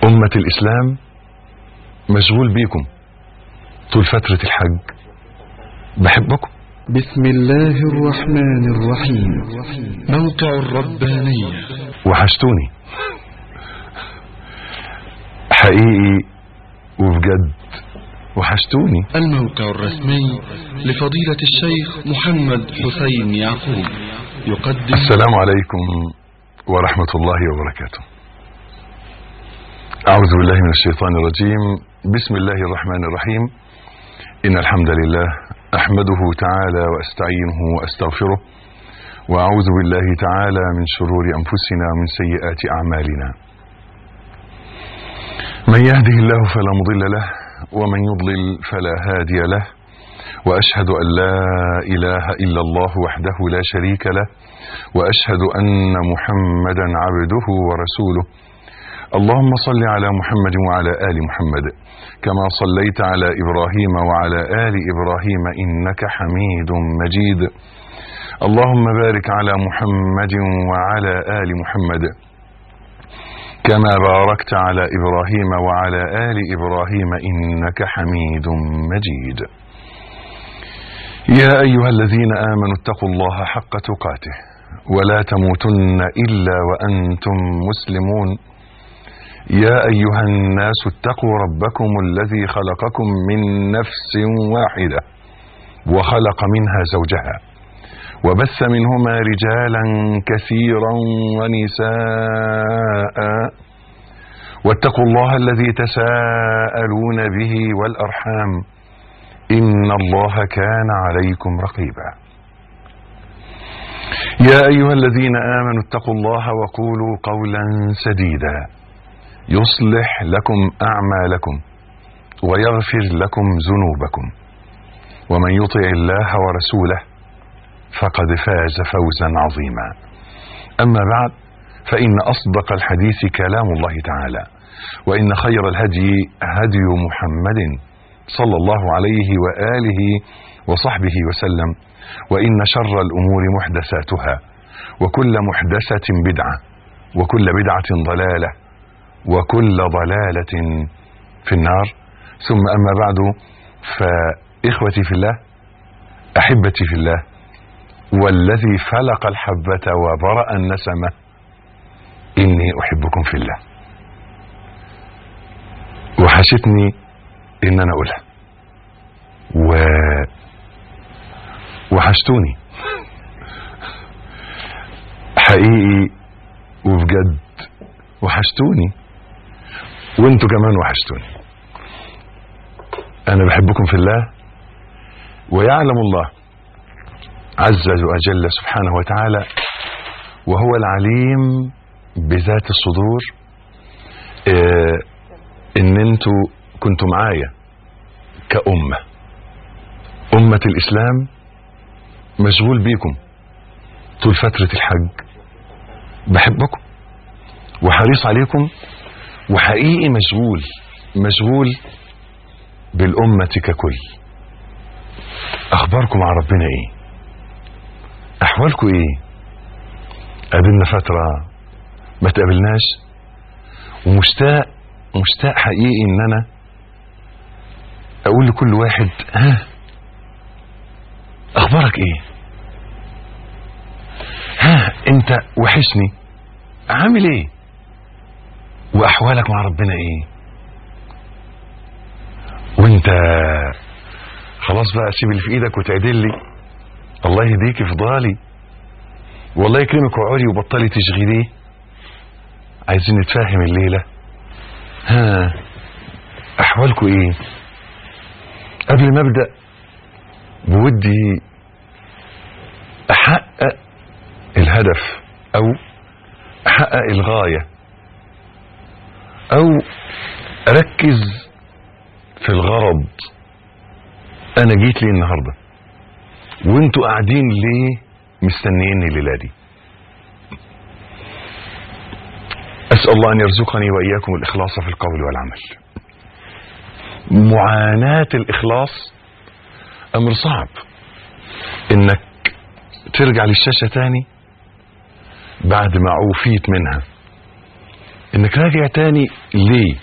أمة الإسلام مشغول بيكم طول فترة الحج بحبكم بسم الله الرحمن الرحيم موقع الربانية وحشتوني حقيقي وبجد وحشتوني الموقع الرسمي لفضيلة الشيخ محمد حسين يعقوب يقدم السلام عليكم ورحمة الله وبركاته أعوذ بالله من الشيطان الرجيم بسم الله الرحمن الرحيم إن الحمد لله أحمده تعالى وأستعينه وأستغفره وأعوذ بالله تعالى من شرور أنفسنا ومن سيئات أعمالنا من يهده الله فلا مضل له ومن يضلل فلا هادي له واشهد ان لا اله الا الله وحده لا شريك له واشهد ان محمدا عبده ورسوله اللهم صل على محمد وعلى ال محمد كما صليت على ابراهيم وعلى ال ابراهيم انك حميد مجيد اللهم بارك على محمد وعلى ال محمد كما باركت على ابراهيم وعلى ال ابراهيم انك حميد مجيد يا ايها الذين امنوا اتقوا الله حق تقاته ولا تموتن الا وانتم مسلمون يا ايها الناس اتقوا ربكم الذي خلقكم من نفس واحده وخلق منها زوجها وبث منهما رجالا كثيرا ونساء واتقوا الله الذي تساءلون به والارحام ان الله كان عليكم رقيبا يا ايها الذين امنوا اتقوا الله وقولوا قولا سديدا يصلح لكم اعمالكم ويغفر لكم ذنوبكم ومن يطع الله ورسوله فقد فاز فوزا عظيما اما بعد فان اصدق الحديث كلام الله تعالى وان خير الهدي هدي محمد صلى الله عليه واله وصحبه وسلم وان شر الامور محدثاتها وكل محدثه بدعه وكل بدعه ضلاله وكل ضلاله في النار ثم اما بعد فاخوتي في الله احبتي في الله والذي فلق الحبة وبرأ النسمة إني أحبكم في الله وحشتني إن أنا أقولها و وحشتوني حقيقي وبجد وحشتوني وانتوا كمان وحشتوني انا بحبكم في الله ويعلم الله عز وجل سبحانه وتعالى وهو العليم بذات الصدور اه ان انتوا كنتوا معايا كأمة أمة الإسلام مشغول بيكم طول فترة الحج بحبكم وحريص عليكم وحقيقي مشغول مشغول بالأمة ككل أخباركم مع ربنا إيه احوالكم ايه قابلنا فترة ما تقابلناش ومشتاق مشتاق حقيقي ان انا اقول لكل واحد ها اخبارك ايه ها انت وحشني عامل ايه واحوالك مع ربنا ايه وانت خلاص بقى سيب اللي في ايدك وتعدل لي الله يهديك في ضالي والله يكرمك وعوري وبطلي تشغليه عايزين نتفاهم الليله ها احوالكم ايه قبل ما ابدا بودي احقق الهدف او احقق الغايه او اركز في الغرض انا جيت ليه النهارده وانتوا قاعدين ليه مستنييني الليله دي اسال الله ان يرزقني واياكم الاخلاص في القول والعمل معاناه الاخلاص امر صعب انك ترجع للشاشه تاني بعد ما عوفيت منها انك راجع تاني ليه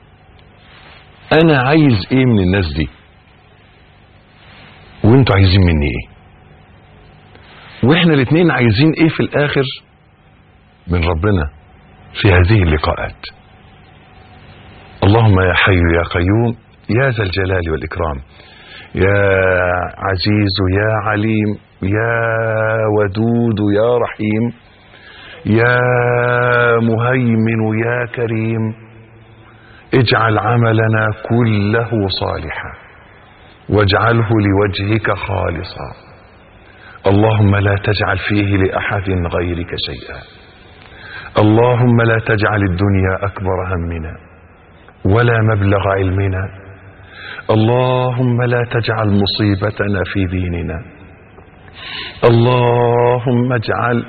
انا عايز ايه من الناس دي وانتوا عايزين مني ايه واحنا الاتنين عايزين ايه في الاخر من ربنا في هذه اللقاءات اللهم يا حي يا قيوم يا ذا الجلال والاكرام يا عزيز يا عليم يا ودود يا رحيم يا مهيمن يا كريم اجعل عملنا كله صالحا واجعله لوجهك خالصا اللهم لا تجعل فيه لاحد غيرك شيئا اللهم لا تجعل الدنيا اكبر همنا ولا مبلغ علمنا اللهم لا تجعل مصيبتنا في ديننا اللهم اجعل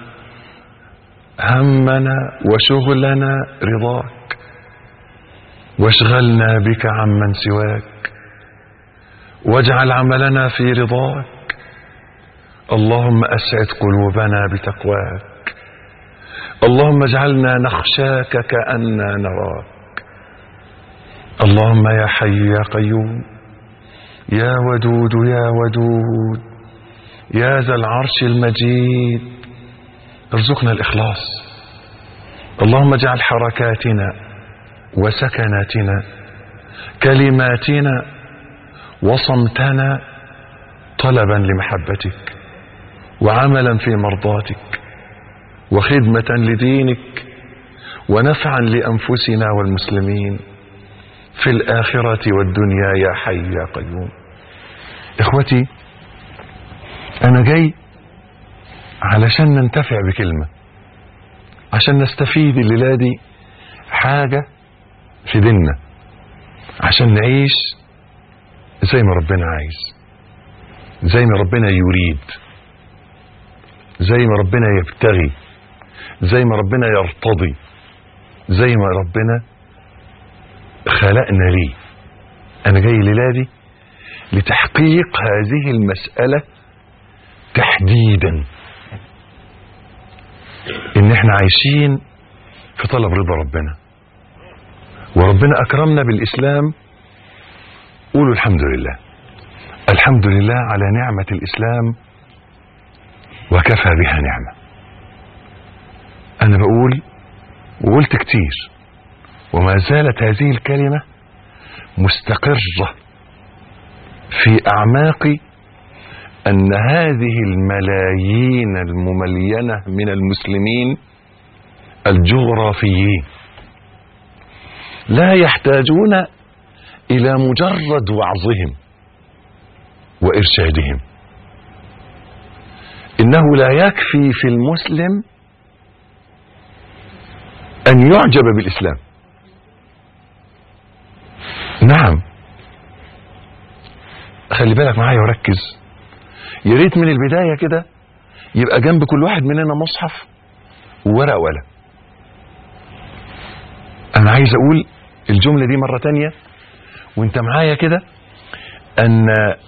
همنا وشغلنا رضاك واشغلنا بك عمن سواك واجعل عملنا في رضاك اللهم اسعد قلوبنا بتقواك اللهم اجعلنا نخشاك كأننا نراك اللهم يا حي يا قيوم يا ودود يا ودود يا ذا العرش المجيد ارزقنا الإخلاص اللهم اجعل حركاتنا وسكناتنا كلماتنا وصمتنا طلبا لمحبتك وعملا في مرضاتك وخدمة لدينك ونفعا لأنفسنا والمسلمين في الآخرة والدنيا يا حي يا قيوم إخوتي أنا جاي علشان ننتفع بكلمة عشان نستفيد الليلة دي حاجة في ديننا عشان نعيش زي ما ربنا عايز زي ما ربنا يريد زي ما ربنا يبتغي زي ما ربنا يرتضي زي ما ربنا خلقنا ليه انا جاي الليله دي لتحقيق هذه المساله تحديدا ان احنا عايشين في طلب رضا ربنا وربنا اكرمنا بالاسلام قولوا الحمد لله الحمد لله على نعمه الاسلام وكفى بها نعمه انا بقول وقلت كتير وما زالت هذه الكلمة مستقرة في أعماقي أن هذه الملايين المملينة من المسلمين الجغرافيين لا يحتاجون إلى مجرد وعظهم وإرشادهم إنه لا يكفي في المسلم أن يعجب بالإسلام نعم خلي بالك معايا وركز يا ريت من البدايه كده يبقى جنب كل واحد مننا مصحف وورقه وقلم انا عايز اقول الجمله دي مره تانية وانت معايا كده ان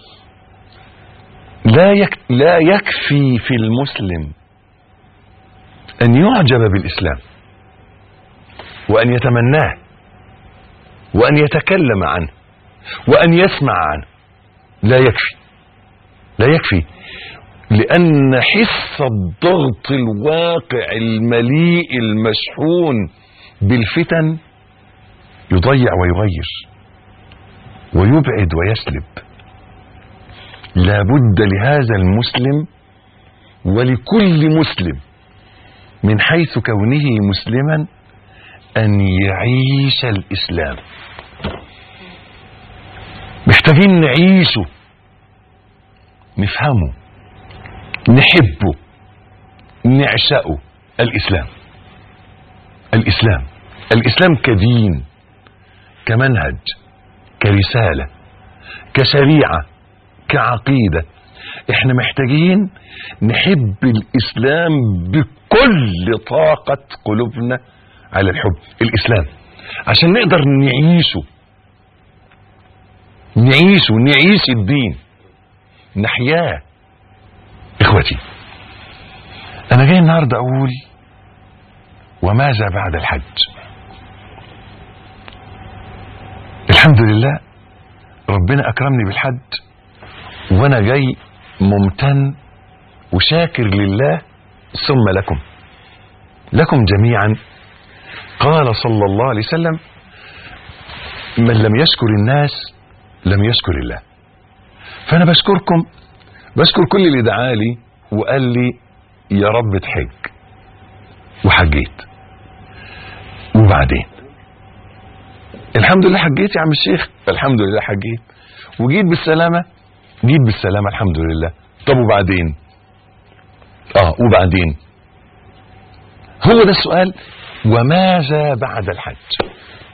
لا يك لا يكفي في المسلم ان يعجب بالاسلام وان يتمناه وأن يتكلم عنه وأن يسمع عنه لا يكفي لا يكفي لأن حس الضغط الواقع المليء المشحون بالفتن يضيع ويغير ويبعد ويسلب لا بد لهذا المسلم ولكل مسلم من حيث كونه مسلما أن يعيش الإسلام محتاجين نعيشه نفهمه نحبه نعشقه الإسلام الإسلام الإسلام كدين كمنهج كرسالة كشريعة كعقيدة احنا محتاجين نحب الإسلام بكل طاقة قلوبنا على الحب الإسلام عشان نقدر نعيشه نعيشه نعيش الدين نحياه اخوتي انا جاي النهارده اقول وماذا بعد الحج الحمد لله ربنا اكرمني بالحج وانا جاي ممتن وشاكر لله ثم لكم لكم جميعا قال صلى الله عليه وسلم من لم يشكر الناس لم يشكر الله فانا بشكركم بشكر كل اللي دعالي وقال لي يا رب تحج وحجيت وبعدين الحمد لله حجيت يا عم الشيخ الحمد لله حجيت وجيت بالسلامه جيت بالسلامه الحمد لله طب وبعدين اه وبعدين هو ده السؤال وماذا بعد الحج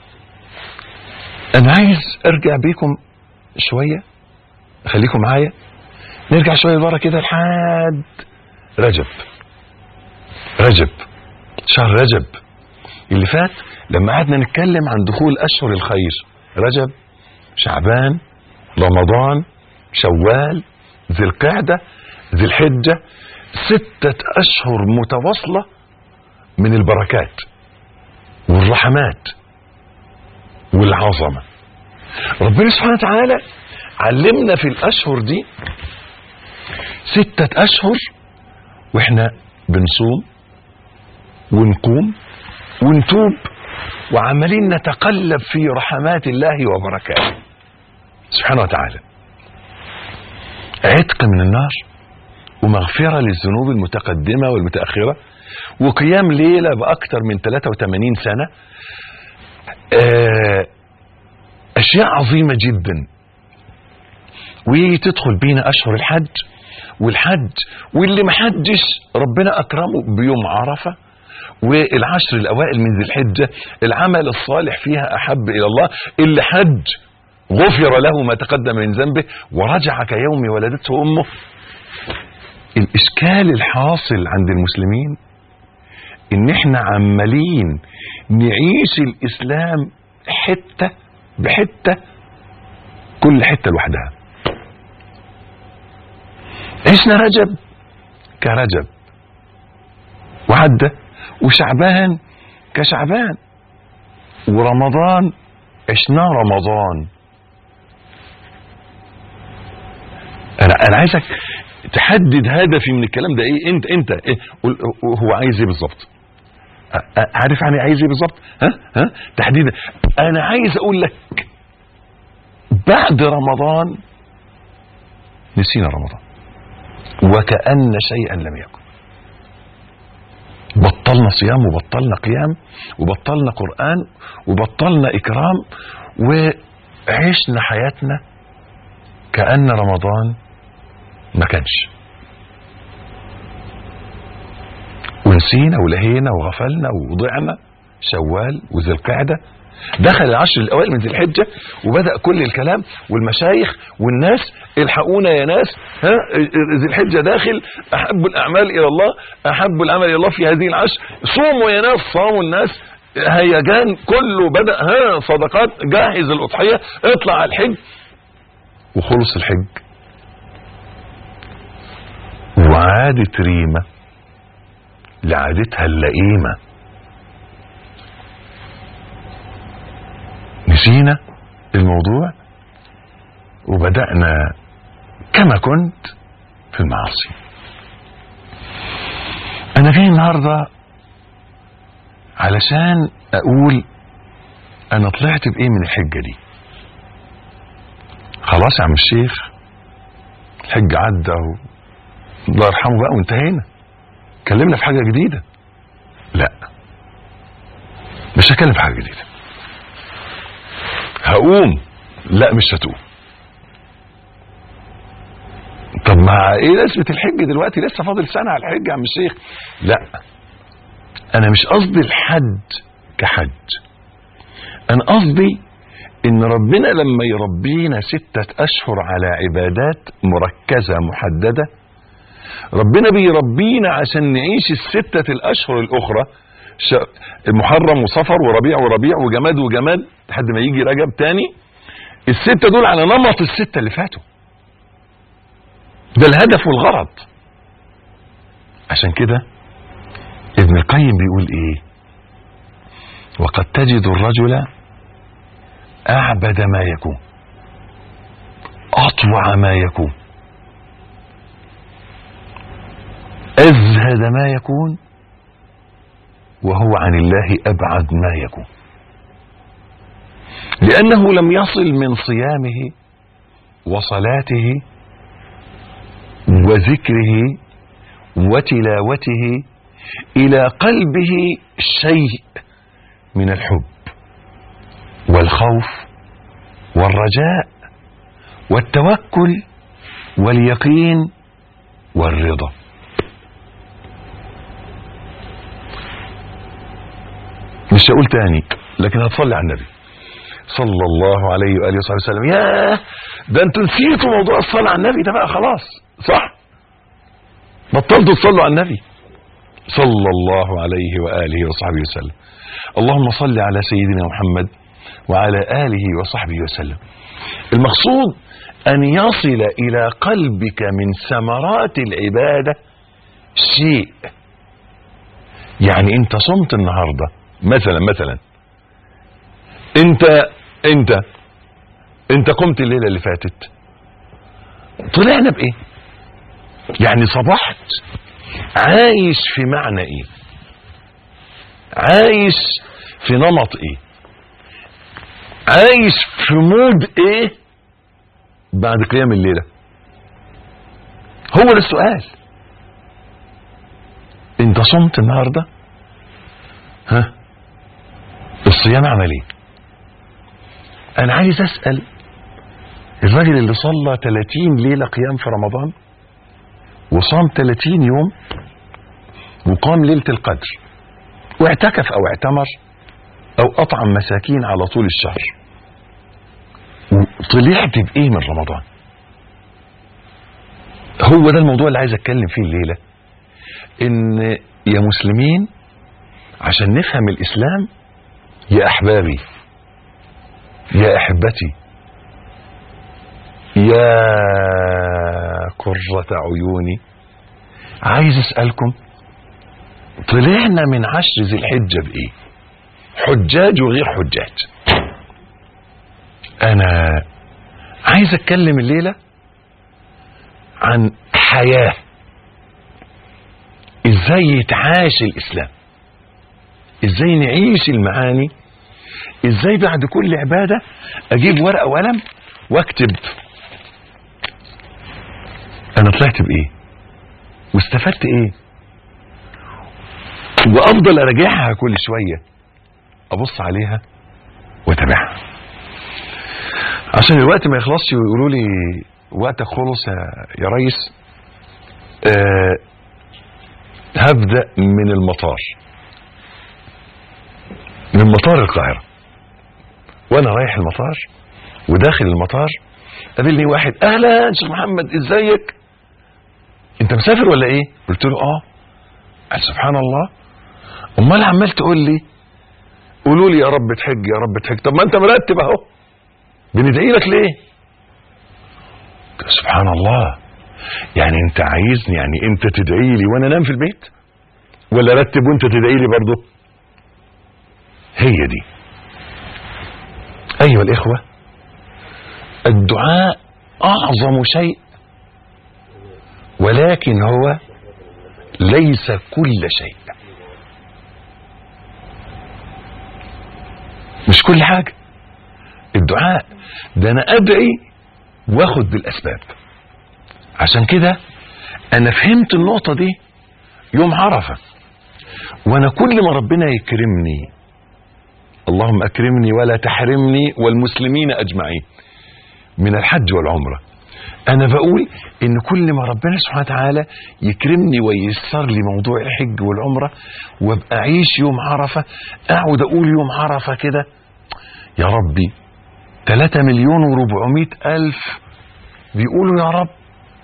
انا عايز ارجع بيكم شويه خليكم معايا نرجع شويه لورا كده لحد رجب رجب شهر رجب اللي فات لما قعدنا نتكلم عن دخول اشهر الخير رجب شعبان رمضان شوال ذي القعده ذي الحجه سته اشهر متواصله من البركات والرحمات والعظمه ربنا سبحانه وتعالى علمنا في الاشهر دي ستة اشهر واحنا بنصوم ونقوم ونتوب وعمالين نتقلب في رحمات الله وبركاته سبحانه وتعالى عتق من النار ومغفرة للذنوب المتقدمة والمتأخرة وقيام ليلة بأكثر من 83 سنة آه، أشياء عظيمة جدا ويجي تدخل بينا أشهر الحج والحج واللي ما حجش ربنا أكرمه بيوم عرفة والعشر الأوائل من ذي الحجة العمل الصالح فيها أحب إلى الله اللي حج غفر له ما تقدم من ذنبه ورجع كيوم ولدته أمه الإشكال الحاصل عند المسلمين إن إحنا عمالين نعيش الإسلام حتة بحتة كل حتة لوحدها عشنا رجب كرجب وعدى وشعبان كشعبان ورمضان عشناه رمضان انا انا عايزك تحدد هدفي من الكلام ده ايه انت انت إيه قول هو عايز ايه بالظبط أ- أ- عارف يعني عايز ايه بالظبط ها ها تحديدا انا عايز اقول لك بعد رمضان نسينا رمضان وكأن شيئا لم يكن بطلنا صيام وبطلنا قيام وبطلنا قرآن وبطلنا إكرام وعشنا حياتنا كأن رمضان ما كانش ونسينا ولهينا وغفلنا وضعنا شوال وذي القعده دخل العشر الاوائل من ذي الحجه وبدا كل الكلام والمشايخ والناس الحقونا يا ناس ها ذي الحجه داخل احب الاعمال الى الله احب العمل الى الله في هذه العشر صوموا يا ناس صاموا الناس هيجان كله بدا ها صدقات جهز الاضحيه اطلع على الحج وخلص الحج وعادت ريمه لعادتها اللئيمه نسينا الموضوع وبدأنا كما كنت في المعاصي أنا جاي النهاردة علشان أقول أنا طلعت بإيه من الحجة دي خلاص يا عم الشيخ الحج عدى و... الله يرحمه بقى وانتهينا كلمنا في حاجة جديدة لا مش هتكلم في حاجة جديدة هقوم لا مش هتقوم طب ما ايه لازمه الحج دلوقتي لسه فاضل سنه على الحج يا عم الشيخ لا انا مش قصدي الحج كحج انا قصدي ان ربنا لما يربينا ستة اشهر على عبادات مركزة محددة ربنا بيربينا عشان نعيش الستة الاشهر الاخرى ش- محرم وصفر وربيع وربيع وجماد وجماد لحد ما يجي رجب تاني الستة دول على نمط الستة اللي فاتوا ده الهدف والغرض عشان كده ابن القيم بيقول ايه وقد تجد الرجل أعبد ما يكون أطوع ما يكون أزهد ما يكون وهو عن الله أبعد ما يكون لأنه لم يصل من صيامه وصلاته وذكره وتلاوته إلى قلبه شيء من الحب والخوف والرجاء والتوكل واليقين والرضا مش هقول تاني لكن هتصلي على النبي صلى الله عليه واله وصحبه وسلم ياه ده انتوا نسيتوا موضوع الصلاه على النبي ده بقى خلاص صح بطلتوا تصلوا على النبي صلى الله عليه واله وصحبه وسلم اللهم صل على سيدنا محمد وعلى اله وصحبه وسلم المقصود ان يصل الى قلبك من ثمرات العباده شيء يعني انت صمت النهارده مثلا مثلا انت انت انت قمت الليله اللي فاتت طلعنا بايه يعني صبحت عايش في معنى ايه عايش في نمط ايه عايش في مود ايه بعد قيام الليله هو ده السؤال انت صمت النهارده ها الصيام عمل ايه انا عايز اسال الراجل اللي صلى 30 ليله قيام في رمضان وصام 30 يوم وقام ليله القدر واعتكف او اعتمر او اطعم مساكين على طول الشهر طلعت بايه من رمضان هو ده الموضوع اللي عايز اتكلم فيه الليله ان يا مسلمين عشان نفهم الاسلام يا احبابي يا احبتي يا قرة عيوني عايز اسألكم طلعنا من عشر ذي الحجة بايه حجاج وغير حجاج انا عايز اتكلم الليلة عن حياة ازاي يتعاش الاسلام ازاي نعيش المعاني ازاي بعد كل عبادة اجيب ورقة وقلم واكتب انا طلعت بايه واستفدت ايه وافضل اراجعها كل شوية ابص عليها واتابعها عشان الوقت ما يخلصش ويقولوا لي وقتك خلص يا, يا ريس آه هبدأ من المطار من مطار القاهرة وانا رايح المطار وداخل المطار قابلني واحد اهلا شيخ محمد ازيك انت مسافر ولا ايه قلت له اه قال سبحان الله امال عمال تقول لي قولوا لي يا رب تحج يا رب تحج طب ما انت مرتب اهو بندعي لك ليه سبحان الله يعني انت عايزني يعني انت تدعي لي وانا انام في البيت ولا رتب وانت تدعي لي برضه هي دي ايها الاخوه الدعاء اعظم شيء ولكن هو ليس كل شيء مش كل حاجه الدعاء ده انا ادعي واخد بالاسباب عشان كده انا فهمت النقطه دي يوم عرفه وانا كل ما ربنا يكرمني اللهم اكرمني ولا تحرمني والمسلمين اجمعين من الحج والعمره انا بقول ان كل ما ربنا سبحانه وتعالى يكرمني وييسر لي موضوع الحج والعمره وابقى اعيش يوم عرفه اقعد اقول يوم عرفه كده يا ربي 3 مليون و400 الف بيقولوا يا رب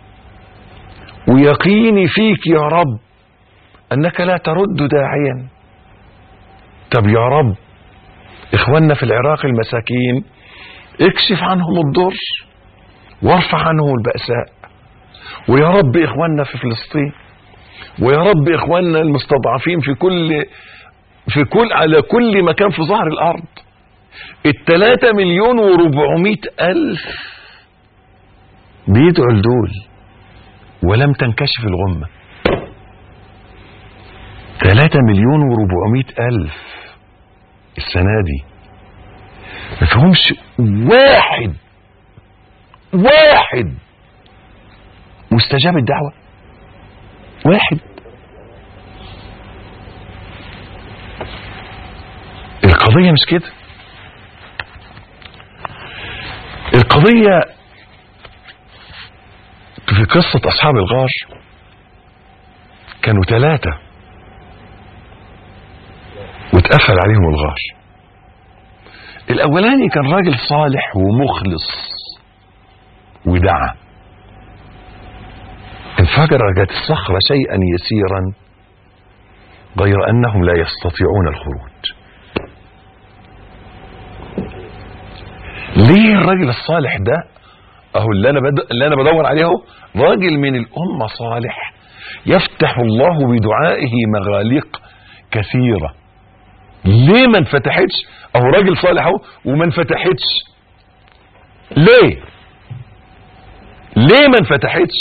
ويقيني فيك يا رب انك لا ترد داعيا طب يا رب اخواننا في العراق المساكين اكشف عنهم الضر وارفع عنهم البأساء ويا رب اخواننا في فلسطين ويا رب اخواننا المستضعفين في كل في كل على كل مكان في ظهر الارض التلاتة مليون وربعمائة ألف بيدعوا لدول ولم تنكشف الغمة تلاتة مليون وربعمائة ألف السنة دي ما فيهمش واحد واحد مستجاب الدعوة واحد القضية مش كده القضية في قصة أصحاب الغار كانوا ثلاثة واتقفل عليهم الغار الأولاني كان راجل صالح ومخلص ودعا انفجرت الصخرة شيئا يسيرا غير أنهم لا يستطيعون الخروج ليه الراجل الصالح ده اهو اللي انا بد... اللي انا بدور عليه اهو راجل من الامه صالح يفتح الله بدعائه مغاليق كثيره ليه ما انفتحتش اهو راجل صالح اهو وما انفتحتش ليه ليه ما انفتحتش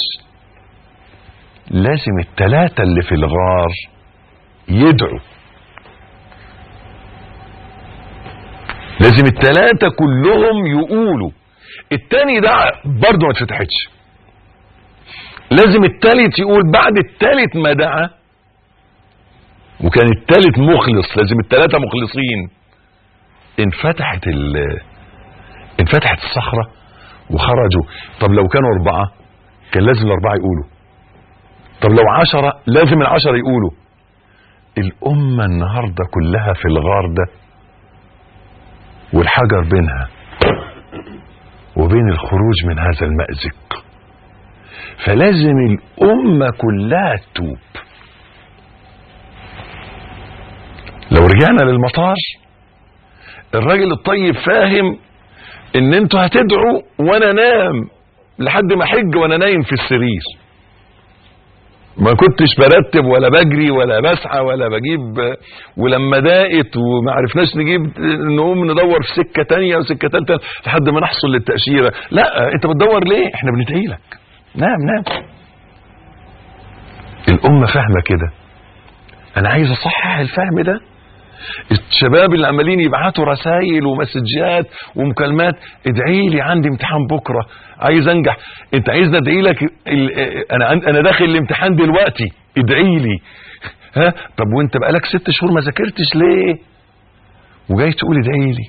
لازم التلاتة اللي في الغار يدعوا لازم التلاتة كلهم يقولوا التاني دعا برضه ما اتفتحتش لازم التالت يقول بعد التالت ما دعا وكان التالت مخلص لازم التلاتة مخلصين انفتحت ال انفتحت الصخرة وخرجوا طب لو كانوا أربعة كان لازم الأربعة يقولوا طب لو عشرة لازم العشرة يقولوا الأمة النهاردة كلها في الغار ده والحجر بينها وبين الخروج من هذا المأزق فلازم الأمة كلها تتوب لو رجعنا للمطار الراجل الطيب فاهم ان انتوا هتدعوا وانا نام لحد ما حج وانا نايم في السرير ما كنتش برتب ولا بجري ولا بسعى ولا بجيب ولما ضاقت وما عرفناش نجيب نقوم ندور في سكه تانية وسكه ثالثه لحد ما نحصل للتاشيره لا انت بتدور ليه احنا بندعي لك نام نام الامه فاهمه كده انا عايز اصحح الفهم ده الشباب اللي عمالين يبعتوا رسائل ومسجات ومكالمات ادعي لي عندي امتحان بكره عايز انجح انت عايزني ادعي لك ال- انا انا داخل الامتحان دلوقتي ادعي لي ها طب وانت بقالك ست شهور ما ذاكرتش ليه وجاي تقول ادعي لي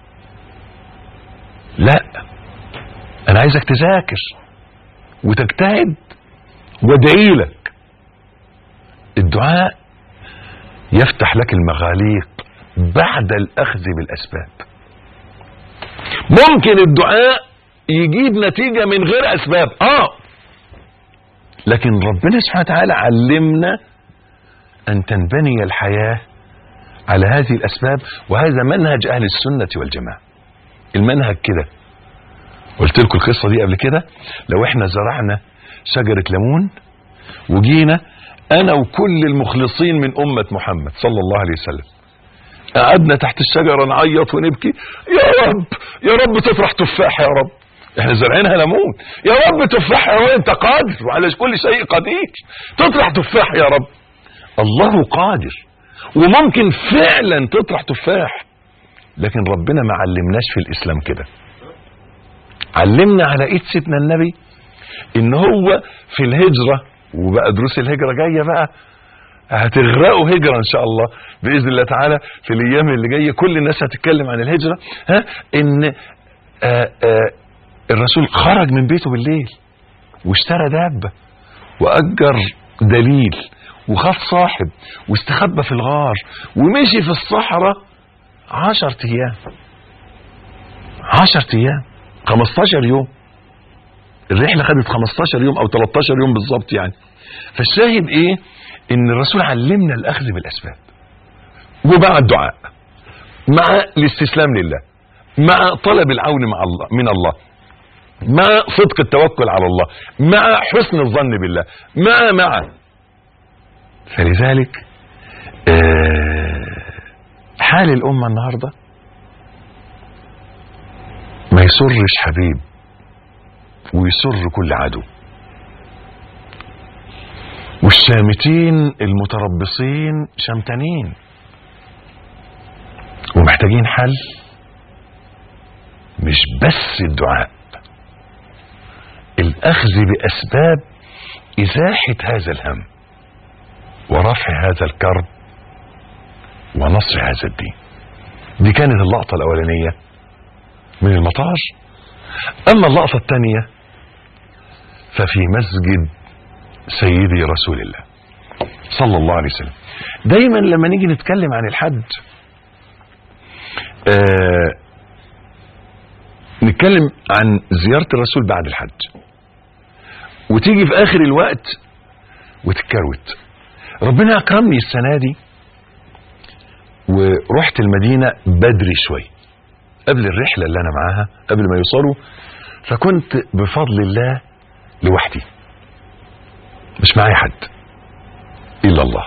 لا انا عايزك تذاكر وتجتهد وادعي لك الدعاء يفتح لك المغاليق بعد الاخذ بالاسباب ممكن الدعاء يجيب نتيجة من غير اسباب اه لكن ربنا سبحانه وتعالى علمنا ان تنبني الحياة على هذه الاسباب وهذا منهج اهل السنة والجماعة المنهج كده قلت لكم القصة دي قبل كده لو احنا زرعنا شجرة ليمون وجينا انا وكل المخلصين من امة محمد صلى الله عليه وسلم قعدنا تحت الشجرة نعيط ونبكي يا رب يا رب تفرح تفاح يا رب احنا زرعينها ليمون يا رب تفاح يا رب انت قادر وعلى كل شيء قدير تطرح تفاح يا رب الله قادر وممكن فعلا تطرح تفاح لكن ربنا ما علمناش في الاسلام كده علمنا على ايد سيدنا النبي ان هو في الهجرة وبقى دروس الهجرة جاية بقى هتغرقوا هجرة ان شاء الله باذن الله تعالى في الايام اللي جاية كل الناس هتتكلم عن الهجرة ها ان آآ آآ الرسول خرج من بيته بالليل واشترى دابة واجر دليل وخد صاحب واستخبى في الغار ومشي في الصحراء عشر ايام عشر ايام 15 يوم الرحله خدت 15 يوم او 13 يوم بالظبط يعني فالشاهد ايه ان الرسول علمنا الاخذ بالاسباب ومع الدعاء مع الاستسلام لله مع طلب العون مع الله من الله مع صدق التوكل على الله مع حسن الظن بالله مع مع فلذلك آه، حال الامه النهارده ما يسرش حبيب ويسر كل عدو والشامتين المتربصين شمتانين ومحتاجين حل مش بس الدعاء الاخذ باسباب ازاحه هذا الهم ورفع هذا الكرب ونصر هذا الدين دي كانت اللقطه الاولانيه من المطار اما اللقطه الثانيه ففي مسجد سيدي رسول الله صلى الله عليه وسلم دايما لما نيجي نتكلم عن الحج آه نتكلم عن زيارة الرسول بعد الحج وتيجي في آخر الوقت وتتكروت ربنا أكرمني السنة دي ورحت المدينة بدري شوي قبل الرحلة اللي أنا معاها قبل ما يوصلوا فكنت بفضل الله لوحدي مش معايا حد إلا الله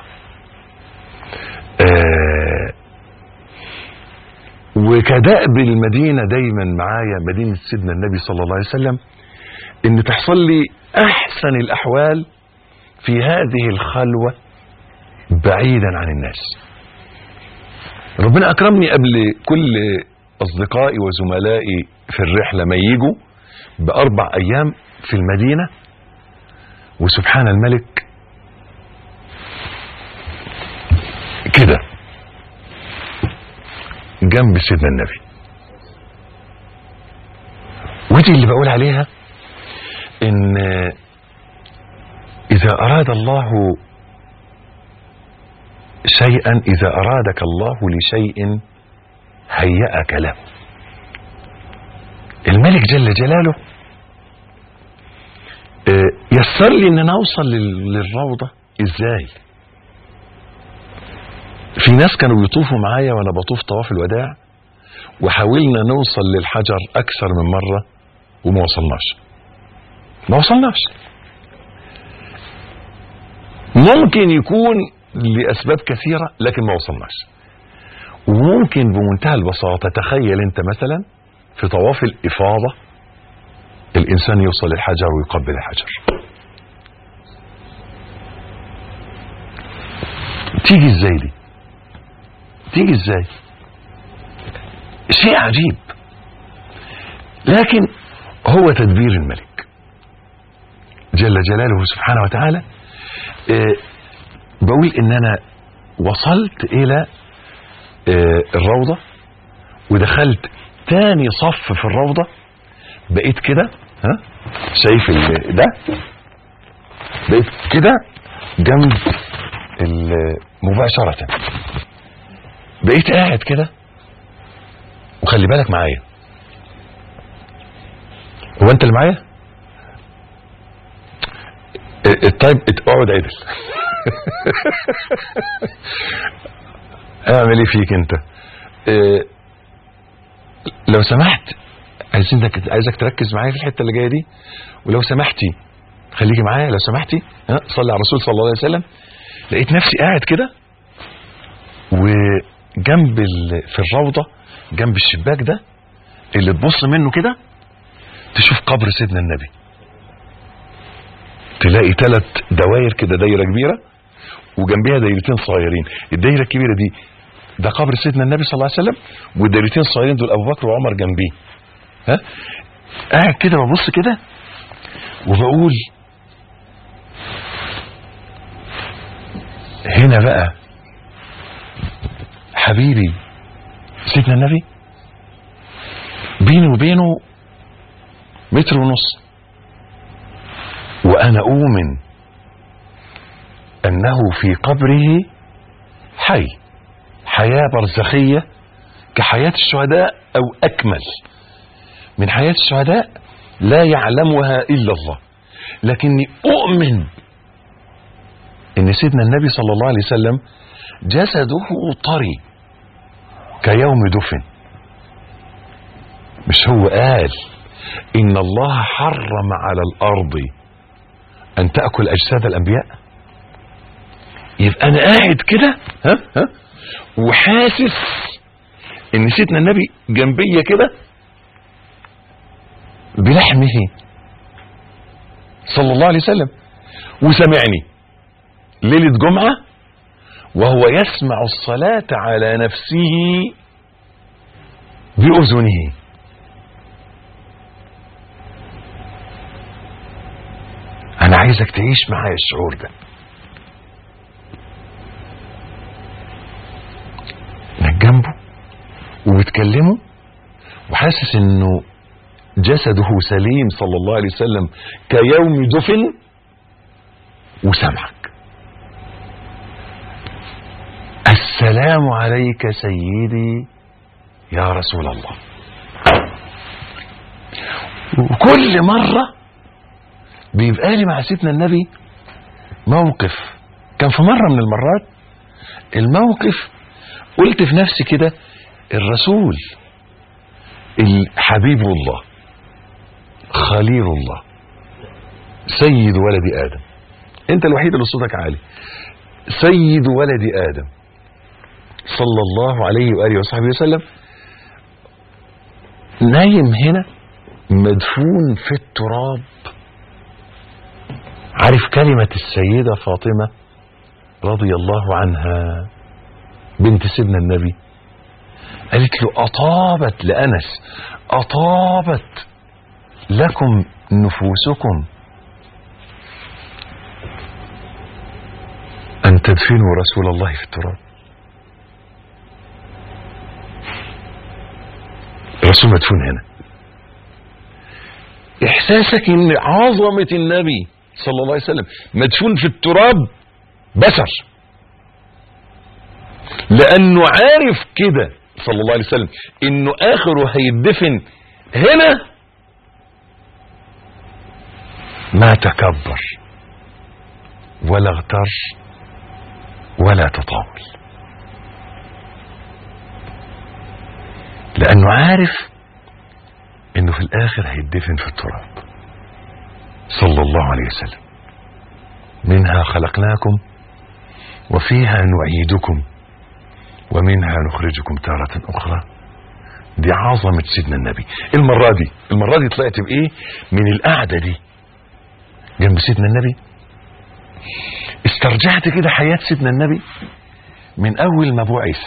آه وكدأب المدينة دايما معايا مدينة سيدنا النبي صلى الله عليه وسلم ان تحصل لي احسن الاحوال في هذه الخلوة بعيدا عن الناس ربنا اكرمني قبل كل اصدقائي وزملائي في الرحلة ما يجوا باربع ايام في المدينة وسبحان الملك كده جنب سيدنا النبي ودي اللي بقول عليها ان اذا اراد الله شيئا اذا ارادك الله لشيء هيأك له الملك جل جلاله يسر لي ان انا اوصل للروضة ازاي في ناس كانوا بيطوفوا معايا وانا بطوف طواف الوداع وحاولنا نوصل للحجر اكثر من مرة وما وصلناش ما وصلناش ممكن يكون لاسباب كثيرة لكن ما وصلناش وممكن بمنتهى البساطة تخيل انت مثلا في طواف الافاضة الانسان يوصل للحجر ويقبل الحجر تيجي ازاي دي تيجي ازاي شيء عجيب لكن هو تدبير الملك جل جلاله سبحانه وتعالى أه بقول ان انا وصلت الى أه الروضة ودخلت تاني صف في الروضة بقيت كده ها شايف ده بقيت كده جنب مباشرة بقيت قاعد كده وخلي بالك معايا هو انت اللي معايا طيب اقعد عدل اعمل ايه فيك انت اه لو سمحت عايزينك عايزك تركز معايا في الحته اللي جايه دي ولو سمحتي خليكي معايا لو سمحتي ها صلي على الرسول صلى الله عليه وسلم لقيت نفسي قاعد كده وجنب في الروضة جنب الشباك ده اللي تبص منه كده تشوف قبر سيدنا النبي تلاقي ثلاث دواير كده دايرة كبيرة وجنبها دايرتين صغيرين الدايرة الكبيرة دي ده قبر سيدنا النبي صلى الله عليه وسلم والدايرتين الصغيرين دول ابو بكر وعمر جنبيه ها قاعد كده ببص كده وبقول هنا بقى حبيبي سيدنا النبي بيني وبينه متر ونص وانا اؤمن انه في قبره حي حياة برزخية كحياة الشهداء او اكمل من حياة الشهداء لا يعلمها الا الله لكني اؤمن ان سيدنا النبي صلى الله عليه وسلم جسده طري كيوم دفن مش هو قال ان الله حرم على الارض ان تاكل اجساد الانبياء يبقى انا قاعد كده ها ها وحاسس ان سيدنا النبي جنبيه كده بلحمه صلى الله عليه وسلم وسمعني ليلة جمعة وهو يسمع الصلاة على نفسه بأذنه أنا عايزك تعيش معايا الشعور ده انك جنبه وبتكلمه وحاسس انه جسده سليم صلى الله عليه وسلم كيوم دفن وسمعك السلام عليك سيدي يا رسول الله وكل مرة بيبقى لي مع سيدنا النبي موقف كان في مرة من المرات الموقف قلت في نفسي كده الرسول الحبيب الله خليل الله سيد ولد آدم انت الوحيد اللي صوتك عالي سيد ولد آدم صلى الله عليه وآله وصحبه وسلم نايم هنا مدفون في التراب عارف كلمة السيدة فاطمة رضي الله عنها بنت سيدنا النبي قالت له أطابت لأنس أطابت لكم نفوسكم أن تدفنوا رسول الله في التراب الرسول مدفون هنا إحساسك إن عظمة النبي صلى الله عليه وسلم مدفون في التراب بشر لأنه عارف كده صلى الله عليه وسلم إنه آخره هيدفن هنا ما تكبر ولا اغتر ولا تطاول لانه عارف انه في الاخر هيدفن في التراب صلى الله عليه وسلم منها خلقناكم وفيها نعيدكم ومنها نخرجكم تارة اخرى دي عظمة سيدنا النبي المرة دي المرة دي طلعت بايه من القعدة دي جنب سيدنا النبي استرجعت كده حياة سيدنا النبي من أول ما بعث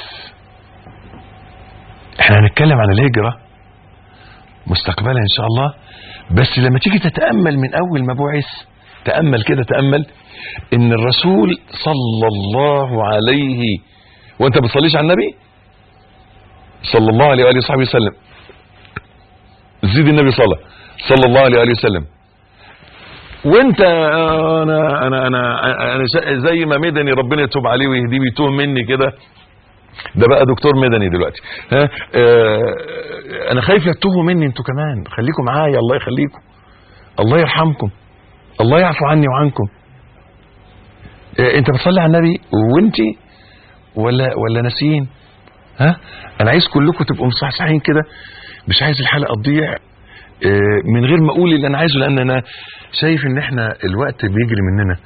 احنا هنتكلم عن الهجرة مستقبلا إن شاء الله بس لما تيجي تتأمل من أول ما بعث تأمل كده تأمل إن الرسول صلى الله عليه وأنت بتصليش على النبي صلى الله عليه وآله وصحبه وسلم زيد النبي صلى صلى الله عليه وآله وسلم وانت انا انا انا انا زي ما مدني ربنا يتوب عليه ويهديه ويتوه مني كده ده بقى دكتور مدني دلوقتي ها اه انا خايف يتوهوا مني انتوا كمان خليكم معايا الله يخليكم الله يرحمكم الله يعفو عني وعنكم اه انت بتصلي على النبي وانت ولا ولا ناسيين ها انا عايز كلكم تبقوا مصحصحين كده مش عايز الحلقه تضيع من غير ما اقول اللي انا عايزه لان انا شايف ان احنا الوقت بيجري مننا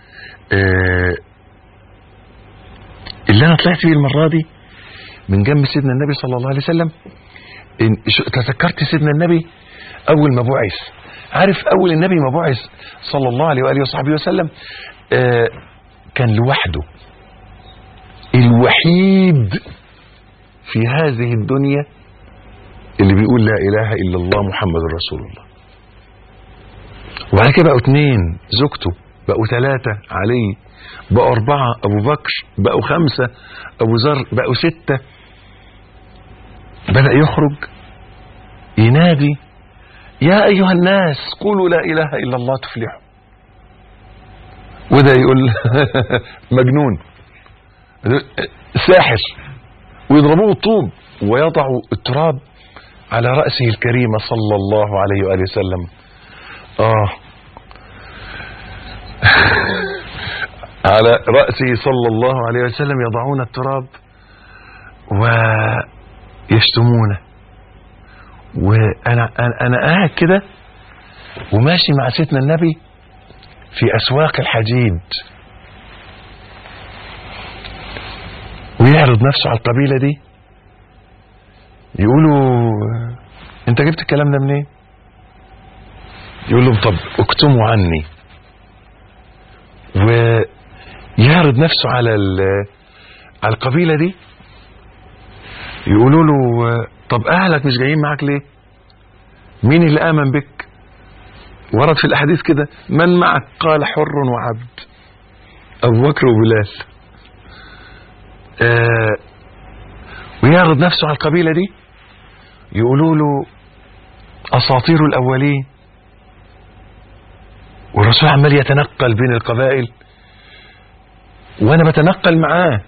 اللي انا طلعت فيه المره دي من جنب سيدنا النبي صلى الله عليه وسلم تذكرت سيدنا النبي اول ما بعث عارف اول النبي ما بعث صلى الله عليه واله وصحبه وسلم كان لوحده الوحيد في هذه الدنيا اللي بيقول لا اله الا الله محمد رسول الله وبعد كده بقوا اتنين زوجته بقوا ثلاثة علي بقوا أربعة أبو بكر بقوا خمسة أبو ذر بقوا ستة بدأ يخرج ينادي يا أيها الناس قولوا لا إله إلا الله تفلحوا وده يقول مجنون ساحر ويضربوه الطوب ويضعوا التراب على رأسه الكريمة صلى الله عليه وآله وسلم آه على رأسه صلى الله عليه وسلم يضعون التراب ويشتمونه وأنا أنا, أنا قاعد كده وماشي مع سيدنا النبي في أسواق الحديد ويعرض نفسه على القبيلة دي يقولوا انت جبت الكلام ده منين يقول لهم طب اكتموا عني ويعرض نفسه على ال- على القبيله دي يقولوا له طب اهلك مش جايين معاك ليه مين اللي امن بك ورد في الاحاديث كده من معك قال حر وعبد ابو بكر وبلال آه ويعرض نفسه على القبيله دي يقولوا له اساطير الاولين والرسول عمال يتنقل بين القبائل وانا بتنقل معاه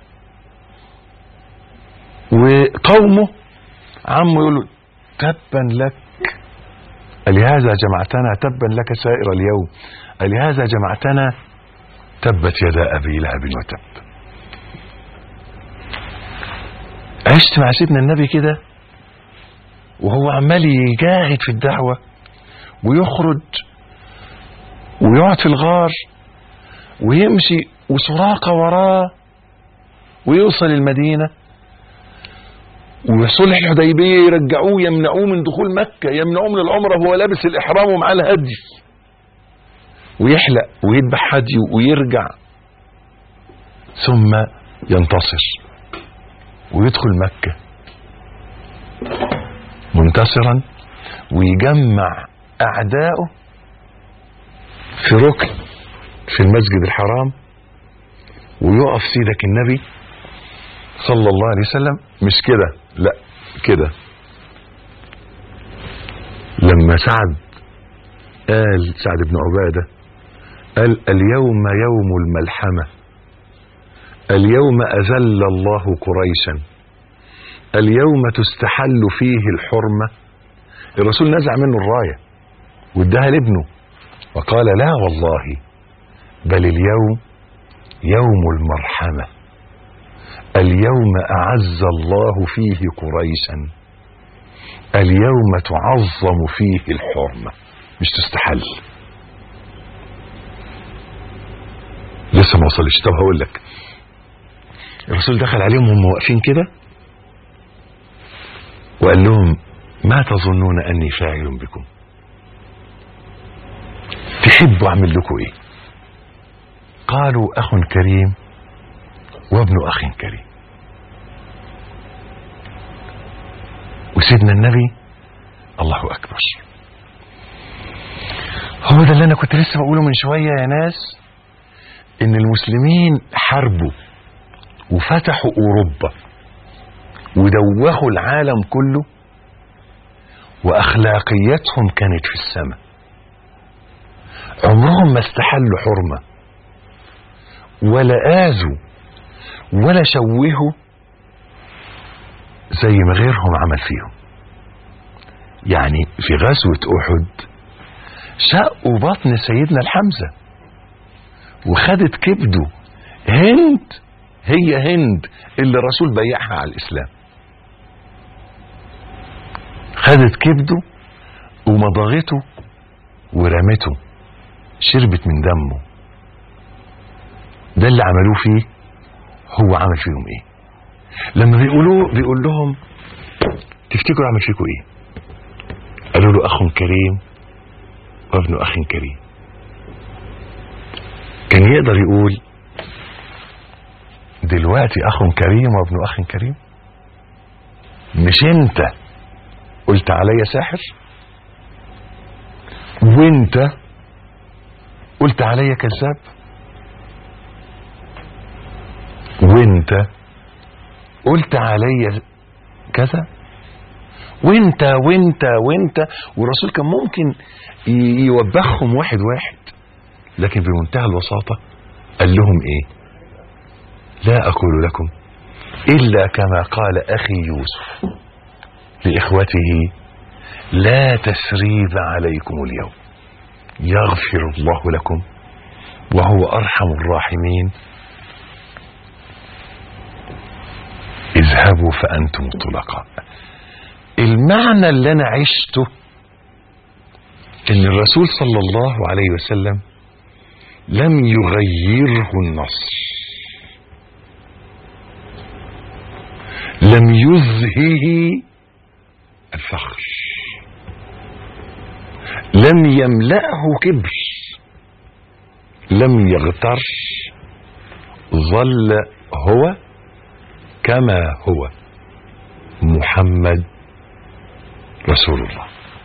وقومه عمه يقول له تبا لك ألهذا جمعتنا تبا لك سائر اليوم ألهذا جمعتنا تبت يدا أبي لهب وتب عشت مع سيدنا النبي كده وهو عمال يجاهد في الدعوة ويخرج ويقعد في الغار ويمشي وسراقة وراه ويوصل المدينة وصلح الحديبية يرجعوه يمنعوه من دخول مكة يمنعوه من العمرة وهو لابس الإحرام ومعاه الهدي ويحلق ويذبح هديه ويرجع ثم ينتصر ويدخل مكة منتصرا ويجمع أعدائه في ركن في المسجد الحرام ويقف سيدك النبي صلى الله عليه وسلم مش كده لا كده لما سعد قال سعد بن عبادة قال اليوم يوم الملحمة اليوم أذل الله قريشا اليوم تستحل فيه الحرمة الرسول نزع منه الراية واداها لابنه وقال لا والله بل اليوم يوم المرحمة اليوم أعز الله فيه قريشا اليوم تعظم فيه الحرمة مش تستحل لسه ما وصلش طب هقول لك الرسول دخل عليهم وهم واقفين كده وقال لهم ما تظنون اني فاعل بكم تحبوا اعمل لكم ايه قالوا اخ كريم وابن اخ كريم وسيدنا النبي الله اكبر هو ده اللي انا كنت لسه بقوله من شويه يا ناس ان المسلمين حاربوا وفتحوا اوروبا ودوخوا العالم كله واخلاقياتهم كانت في السماء عمرهم ما استحلوا حرمه ولا اذوا ولا شوهوا زي ما غيرهم عمل فيهم يعني في غزوة أحد شقوا بطن سيدنا الحمزة وخدت كبده هند هي هند اللي الرسول بيعها على الإسلام خدت كبده ومضغته ورمته شربت من دمه ده اللي عملوه فيه هو عمل فيهم ايه لما بيقولوا بيقول لهم تفتكروا اعمل فيكم ايه قالوا له اخ كريم وابن اخ كريم كان يقدر يقول دلوقتي اخ كريم وابن اخ كريم مش انت قلت عليا ساحر وانت قلت عليا كذاب وانت قلت عليا كذا وانت وانت وانت والرسول كان ممكن ي- يوبخهم واحد واحد لكن بمنتهى البساطة قال لهم ايه لا اقول لكم الا كما قال اخي يوسف لاخوته لا تسريب عليكم اليوم يغفر الله لكم وهو ارحم الراحمين اذهبوا فانتم الطلقاء المعنى اللي انا عشته ان الرسول صلى الله عليه وسلم لم يغيره النصر لم يزهه الفخر لم يملأه كبر لم يغتر ظل هو كما هو محمد رسول الله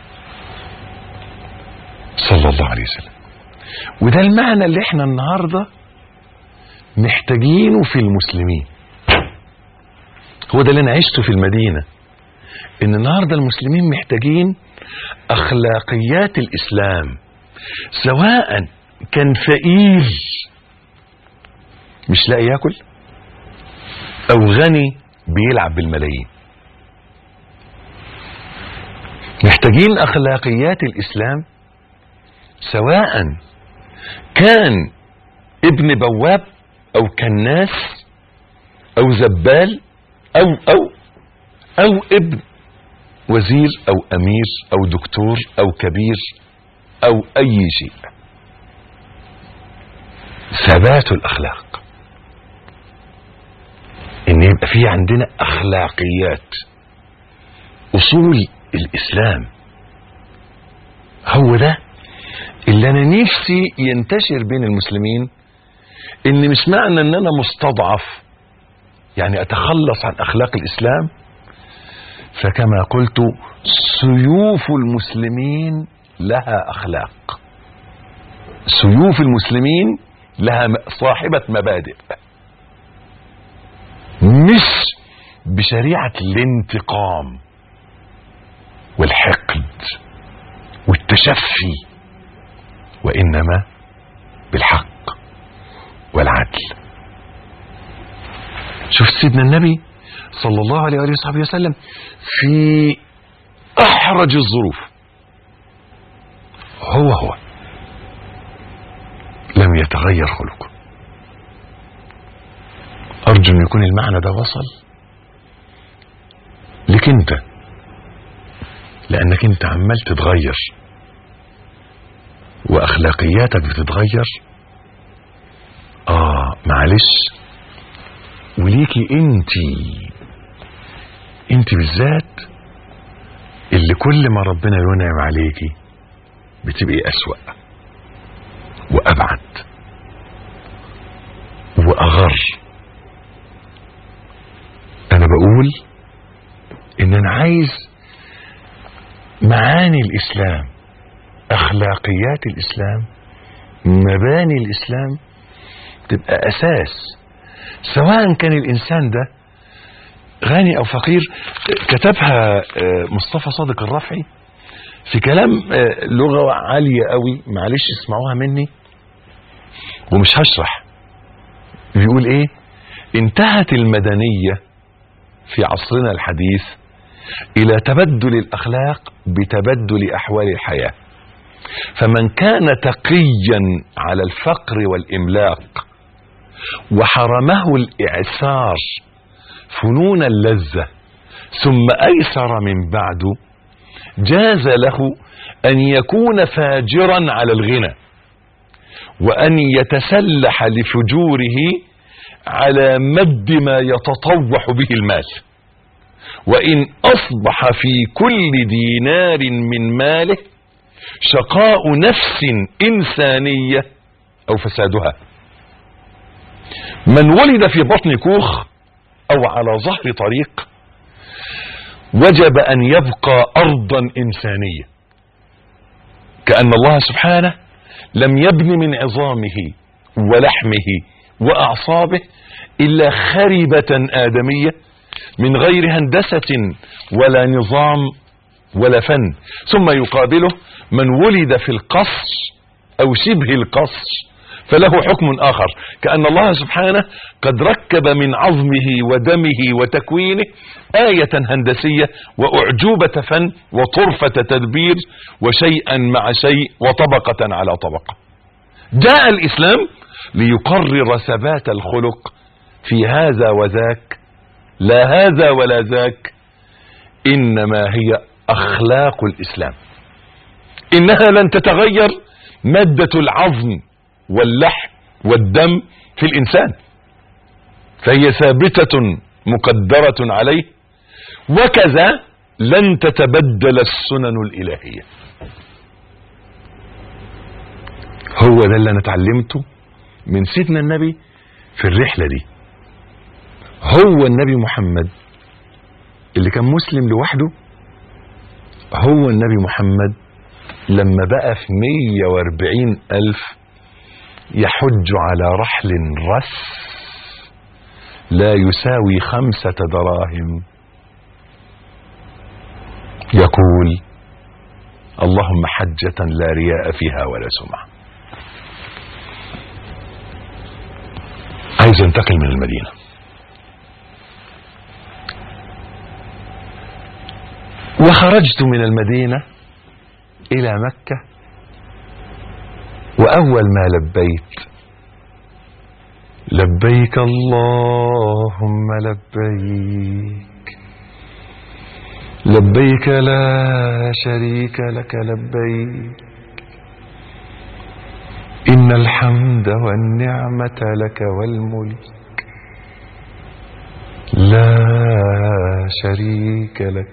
صلى الله عليه وسلم وده المعنى اللي احنا النهارده محتاجينه في المسلمين هو ده اللي انا عشته في المدينه ان النهارده المسلمين محتاجين اخلاقيات الاسلام سواء كان فقير مش لاقي ياكل او غني بيلعب بالملايين محتاجين اخلاقيات الاسلام سواء كان ابن بواب او كناس او زبال او او او ابن وزير او امير او دكتور او كبير او اي شيء ثبات الاخلاق ان يبقى في عندنا اخلاقيات اصول الاسلام هو ده اللي انا نفسي ينتشر بين المسلمين ان مش معنى ان انا مستضعف يعني اتخلص عن اخلاق الاسلام فكما قلت سيوف المسلمين لها اخلاق سيوف المسلمين لها صاحبة مبادئ مش بشريعة الانتقام والحقد والتشفي وانما بالحق والعدل شوف سيدنا النبي صلى الله عليه وآله وصحبه وسلم في احرج الظروف هو هو لم يتغير خلقه ارجو ان يكون المعنى ده وصل لك انت لانك انت عمال تتغير واخلاقياتك بتتغير اه معلش وليكي انت انت بالذات اللي كل ما ربنا ينعم عليكي بتبقي اسوأ وابعد واغر انا بقول ان انا عايز معاني الاسلام اخلاقيات الاسلام مباني الاسلام تبقى اساس سواء كان الانسان ده غني او فقير كتبها مصطفى صادق الرفعي في كلام لغه عاليه قوي معلش اسمعوها مني ومش هشرح بيقول ايه انتهت المدنيه في عصرنا الحديث الى تبدل الاخلاق بتبدل احوال الحياه فمن كان تقيا على الفقر والاملاق وحرمه الاعسار فنون اللذه ثم ايسر من بعد جاز له ان يكون فاجرا على الغنى وان يتسلح لفجوره على مد ما يتطوح به المال وان اصبح في كل دينار من ماله شقاء نفس انسانيه او فسادها من ولد في بطن كوخ او على ظهر طريق وجب ان يبقى ارضا انسانيه كان الله سبحانه لم يبن من عظامه ولحمه واعصابه الا خربه ادميه من غير هندسه ولا نظام ولا فن ثم يقابله من ولد في القصر او شبه القصر فله حكم اخر كأن الله سبحانه قد ركب من عظمه ودمه وتكوينه آية هندسية واعجوبة فن وطرفة تدبير وشيئا مع شيء وطبقة على طبقة جاء الاسلام ليقرر ثبات الخلق في هذا وذاك لا هذا ولا ذاك انما هي اخلاق الاسلام انها لن تتغير مادة العظم واللحم والدم في الانسان فهي ثابتة مقدرة عليه وكذا لن تتبدل السنن الالهية هو ده اللي انا اتعلمته من سيدنا النبي في الرحلة دي هو النبي محمد اللي كان مسلم لوحده هو النبي محمد لما بقى في 140 ألف يحج على رحل رس لا يساوي خمسة دراهم يقول اللهم حجة لا رياء فيها ولا سمعة عايز انتقل من المدينة وخرجت من المدينة إلى مكة وأول ما لبيت لبيك اللهم لبيك لبيك لا شريك لك لبيك إن الحمد والنعمة لك والملك لا شريك لك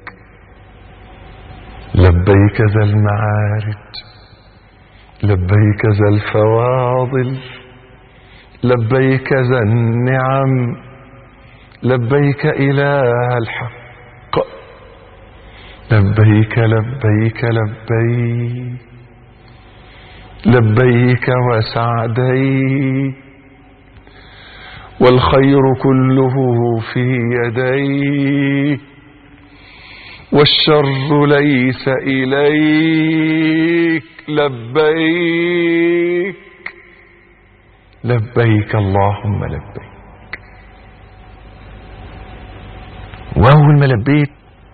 لبيك ذا المعارج لبيك ذا الفواضل لبيك ذا النعم لبيك إله الحق لبيك لبيك لبيك لبيك وسعديك والخير كله في يديك والشر ليس إليك لبيك لبيك اللهم لبيك وأول ما لبيت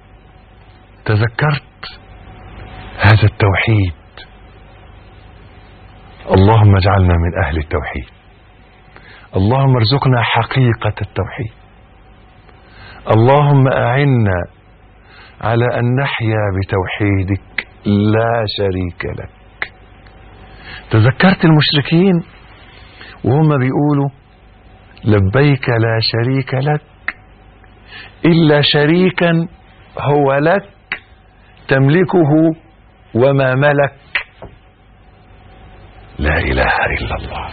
تذكرت هذا التوحيد اللهم اجعلنا من أهل التوحيد اللهم ارزقنا حقيقة التوحيد اللهم أعنا على أن نحيا بتوحيدك لا شريك لك تذكرت المشركين وهم بيقولوا لبيك لا شريك لك إلا شريكا هو لك تملكه وما ملك لا إله إلا الله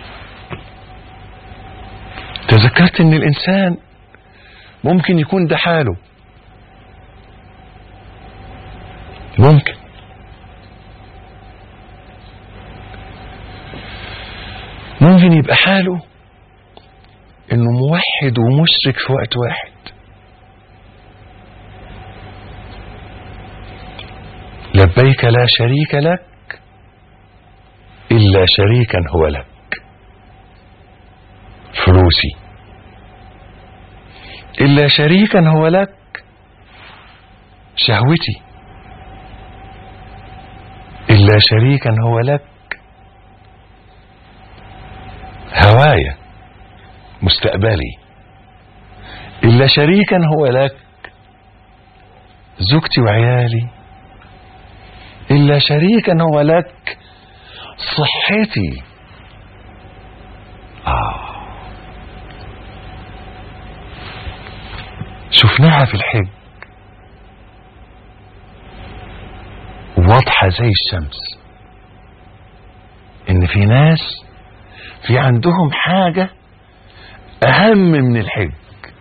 تذكرت ان الانسان ممكن يكون ده حاله ممكن ممكن يبقى حاله انه موحد ومشرك في وقت واحد لبيك لا شريك لك الا شريكا هو لك فلوسي الا شريكا هو لك شهوتي الا شريكا هو لك هوايا مستقبلي الا شريكا هو لك زوجتي وعيالي الا شريكا هو لك صحتي آه. شفناها في الحج واضحة زي الشمس ان في ناس في عندهم حاجة اهم من الحج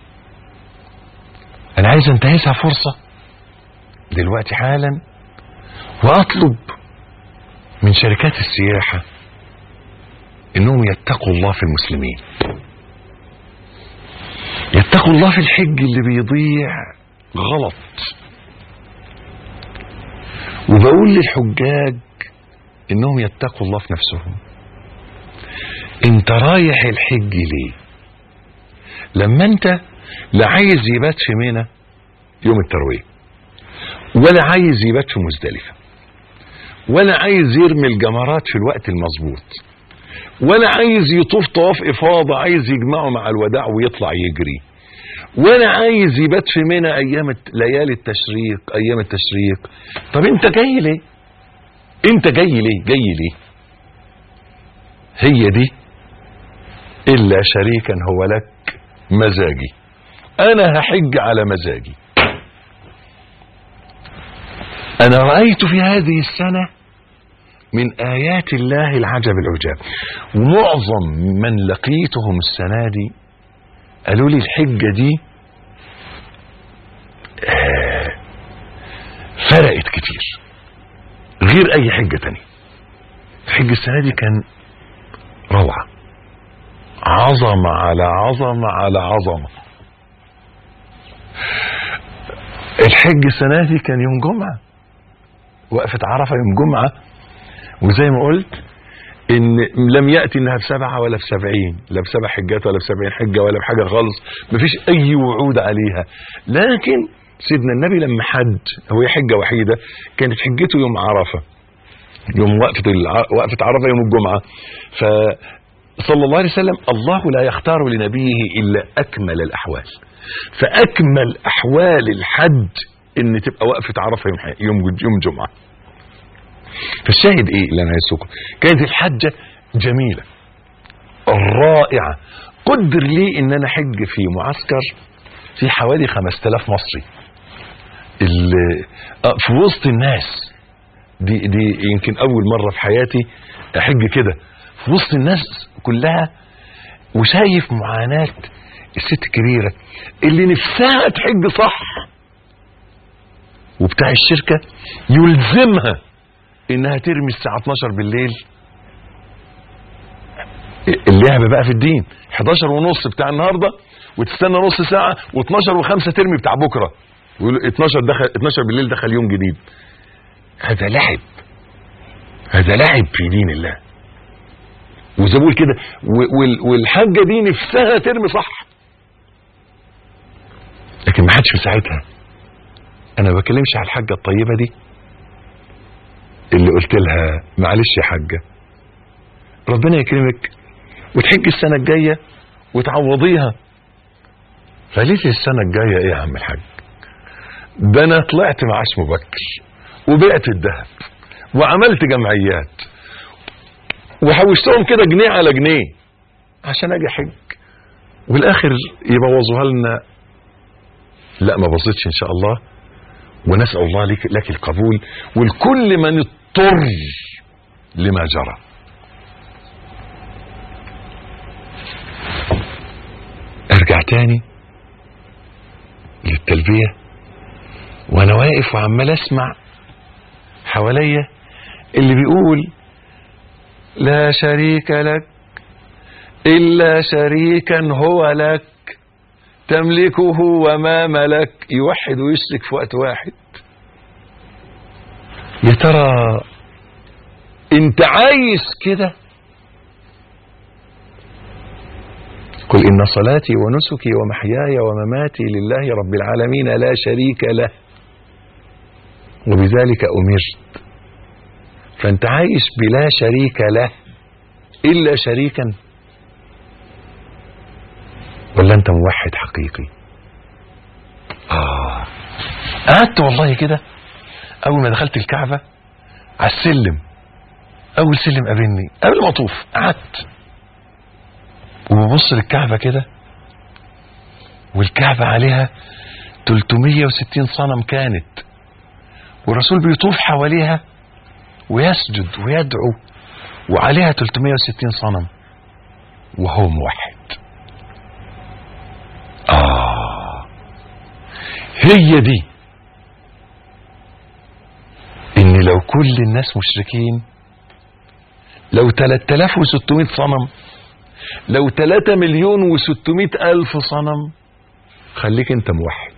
انا عايز انتهزها فرصة دلوقتي حالا واطلب من شركات السياحة انهم يتقوا الله في المسلمين يتقوا الله في الحج اللي بيضيع غلط وبقول للحجاج انهم يتقوا الله في نفسهم انت رايح الحج ليه لما انت لا عايز يبات في منى يوم الترويه ولا عايز يبات في مزدلفه ولا عايز يرمي الجمرات في الوقت المظبوط ولا عايز يطوف طواف افاضه عايز يجمعه مع الوداع ويطلع يجري ولا عايز يبات في منى ايام الت- ليالي التشريق ايام التشريق طب انت جاي ليه انت جاي ليه جاي ليه هي دي الا شريكا هو لك مزاجي انا هحج على مزاجي انا رايت في هذه السنه من آيات الله العجب العجاب ومعظم من لقيتهم السنة دي قالوا لي الحجة دي آه، فرقت كتير غير أي حجة تانية الحج السنة دي كان روعة عظمة على عظمة على عظمة الحج السنة دي كان يوم جمعة وقفة عرفة يوم جمعة وزي ما قلت ان لم يأتي انها بسبعة ولا بسبعين لا بسبع حجات ولا بسبعين حجة ولا بحاجة خالص مفيش اي وعود عليها لكن سيدنا النبي لما حج هو حجة وحيدة كانت حجته يوم عرفة يوم وقفة الع... وقفة عرفة يوم الجمعة فصلى الله عليه وسلم الله لا يختار لنبيه إلا أكمل الأحوال فأكمل أحوال الحج إن تبقى وقفة عرفة يوم ح- يوم يوم جمعة فالشاهد إيه اللي أنا عايز أقوله؟ كانت الحجة جميلة رائعة قدر لي إن أنا حج في معسكر في حوالي 5000 مصري ال- آه، في وسط الناس دي دي يمكن اول مره في حياتي احج كده في وسط الناس كلها وشايف معاناه الست الكبيره اللي نفسها تحج صح وبتاع الشركه يلزمها انها ترمي الساعه 12 بالليل اللعب بقى في الدين 11 ونص بتاع النهارده وتستنى نص ساعه و12 و5 ترمي بتاع بكره ويقول 12 دخل 12 بالليل دخل يوم جديد هذا لعب هذا لعب في دين الله وزي ما بقول كده و- وال- والحاجه دي نفسها ترمي صح لكن ما حدش في ساعتها انا ما بكلمش على الحاجه الطيبه دي اللي قلت لها معلش يا حاجه ربنا يكرمك وتحج السنه الجايه وتعوضيها فقالت لي السنه الجايه ايه يا عم الحاج ده انا طلعت معاش مبكر وبعت الذهب وعملت جمعيات وحوشتهم كده جنيه على جنيه عشان اجي احج والاخر يبوظوها لنا لا ما باظتش ان شاء الله ونسال الله لك, لك القبول ولكل من اضطر لما جرى ارجع تاني للتلبيه وانا واقف وعمال اسمع حواليا اللي بيقول لا شريك لك الا شريكا هو لك تملكه وما ملك يوحد ويشرك في وقت واحد يا ترى انت عايز كده قل ان صلاتي ونسكي ومحياي ومماتي لله رب العالمين لا شريك له وبذلك امرت فانت عايش بلا شريك له الا شريكا ولا انت موحد حقيقي اه قعدت والله كده اول ما دخلت الكعبه على السلم اول سلم قابلني قبل ما اطوف قعدت وببص للكعبه كده والكعبه عليها 360 صنم كانت والرسول بيطوف حواليها ويسجد ويدعو وعليها 360 صنم وهو موحد آه هي دي إن لو كل الناس مشركين لو 3600 صنم لو 3 مليون و600 ألف صنم خليك أنت موحد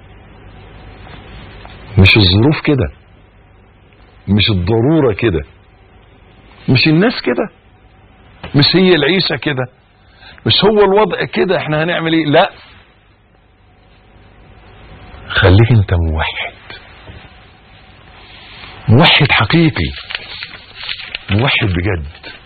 مش الظروف كده مش الضرورة كده مش الناس كده مش هي العيشة كده مش هو الوضع كده احنا هنعمل ايه لا خليك انت موحد موحد حقيقي موحد بجد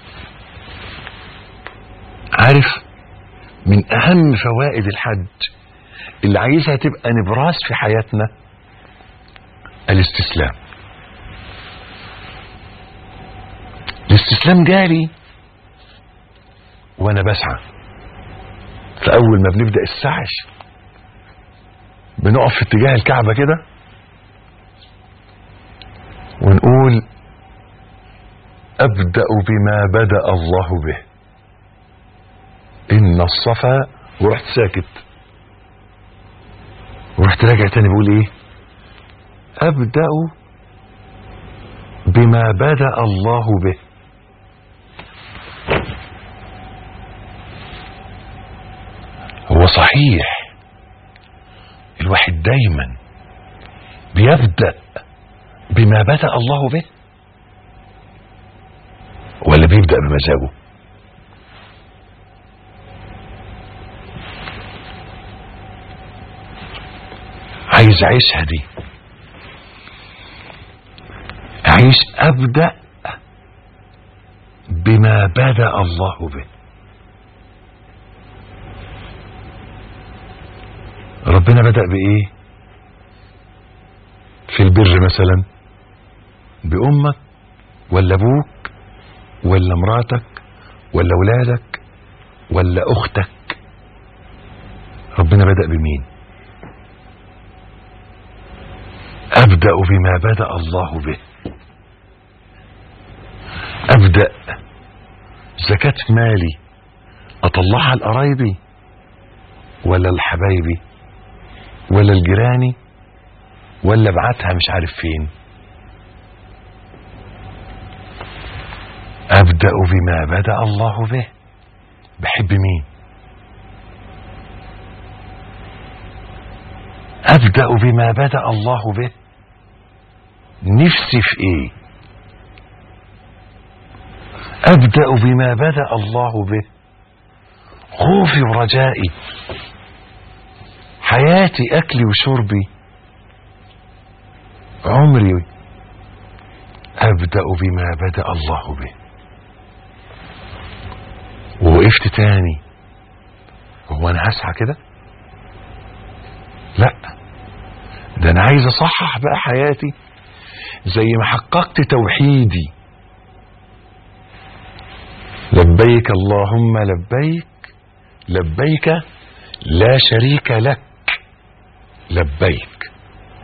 عارف من اهم فوائد الحج اللي عايزها تبقى نبراس في حياتنا الاستسلام الاستسلام جالي وانا بسعى فاول ما بنبدا السعي بنقف في اتجاه الكعبه كده ونقول أبدأ بما بدأ الله به إن الصفا ورحت ساكت ورحت راجع تاني بقول إيه أبدأ بما بدأ الله به هو صحيح الواحد دايما بيبدأ بما بدأ الله به ولا بيبدأ بمزاجه عايز اعيشها دي عايز ابدأ بما بدأ الله به ربنا بدأ بإيه في البر مثلا بأمك ولا أبوك ولا مراتك ولا أولادك ولا أختك ربنا بدأ بمين أبدأ بما بدأ الله به أبدأ زكاة مالي أطلعها لقرايبي ولا لحبايبي ولا الجيراني ولا ابعتها مش عارف فين ابدا بما بدا الله به بحب مين ابدا بما بدا الله به نفسي في ايه ابدا بما بدا الله به خوفي ورجائي حياتي اكلي وشربي عمري ابدا بما بدا الله به ووقفت تاني هو انا هسعى كده لا ده انا عايز اصحح بقى حياتي زي ما حققت توحيدي لبيك اللهم لبيك لبيك لا شريك لك لبيك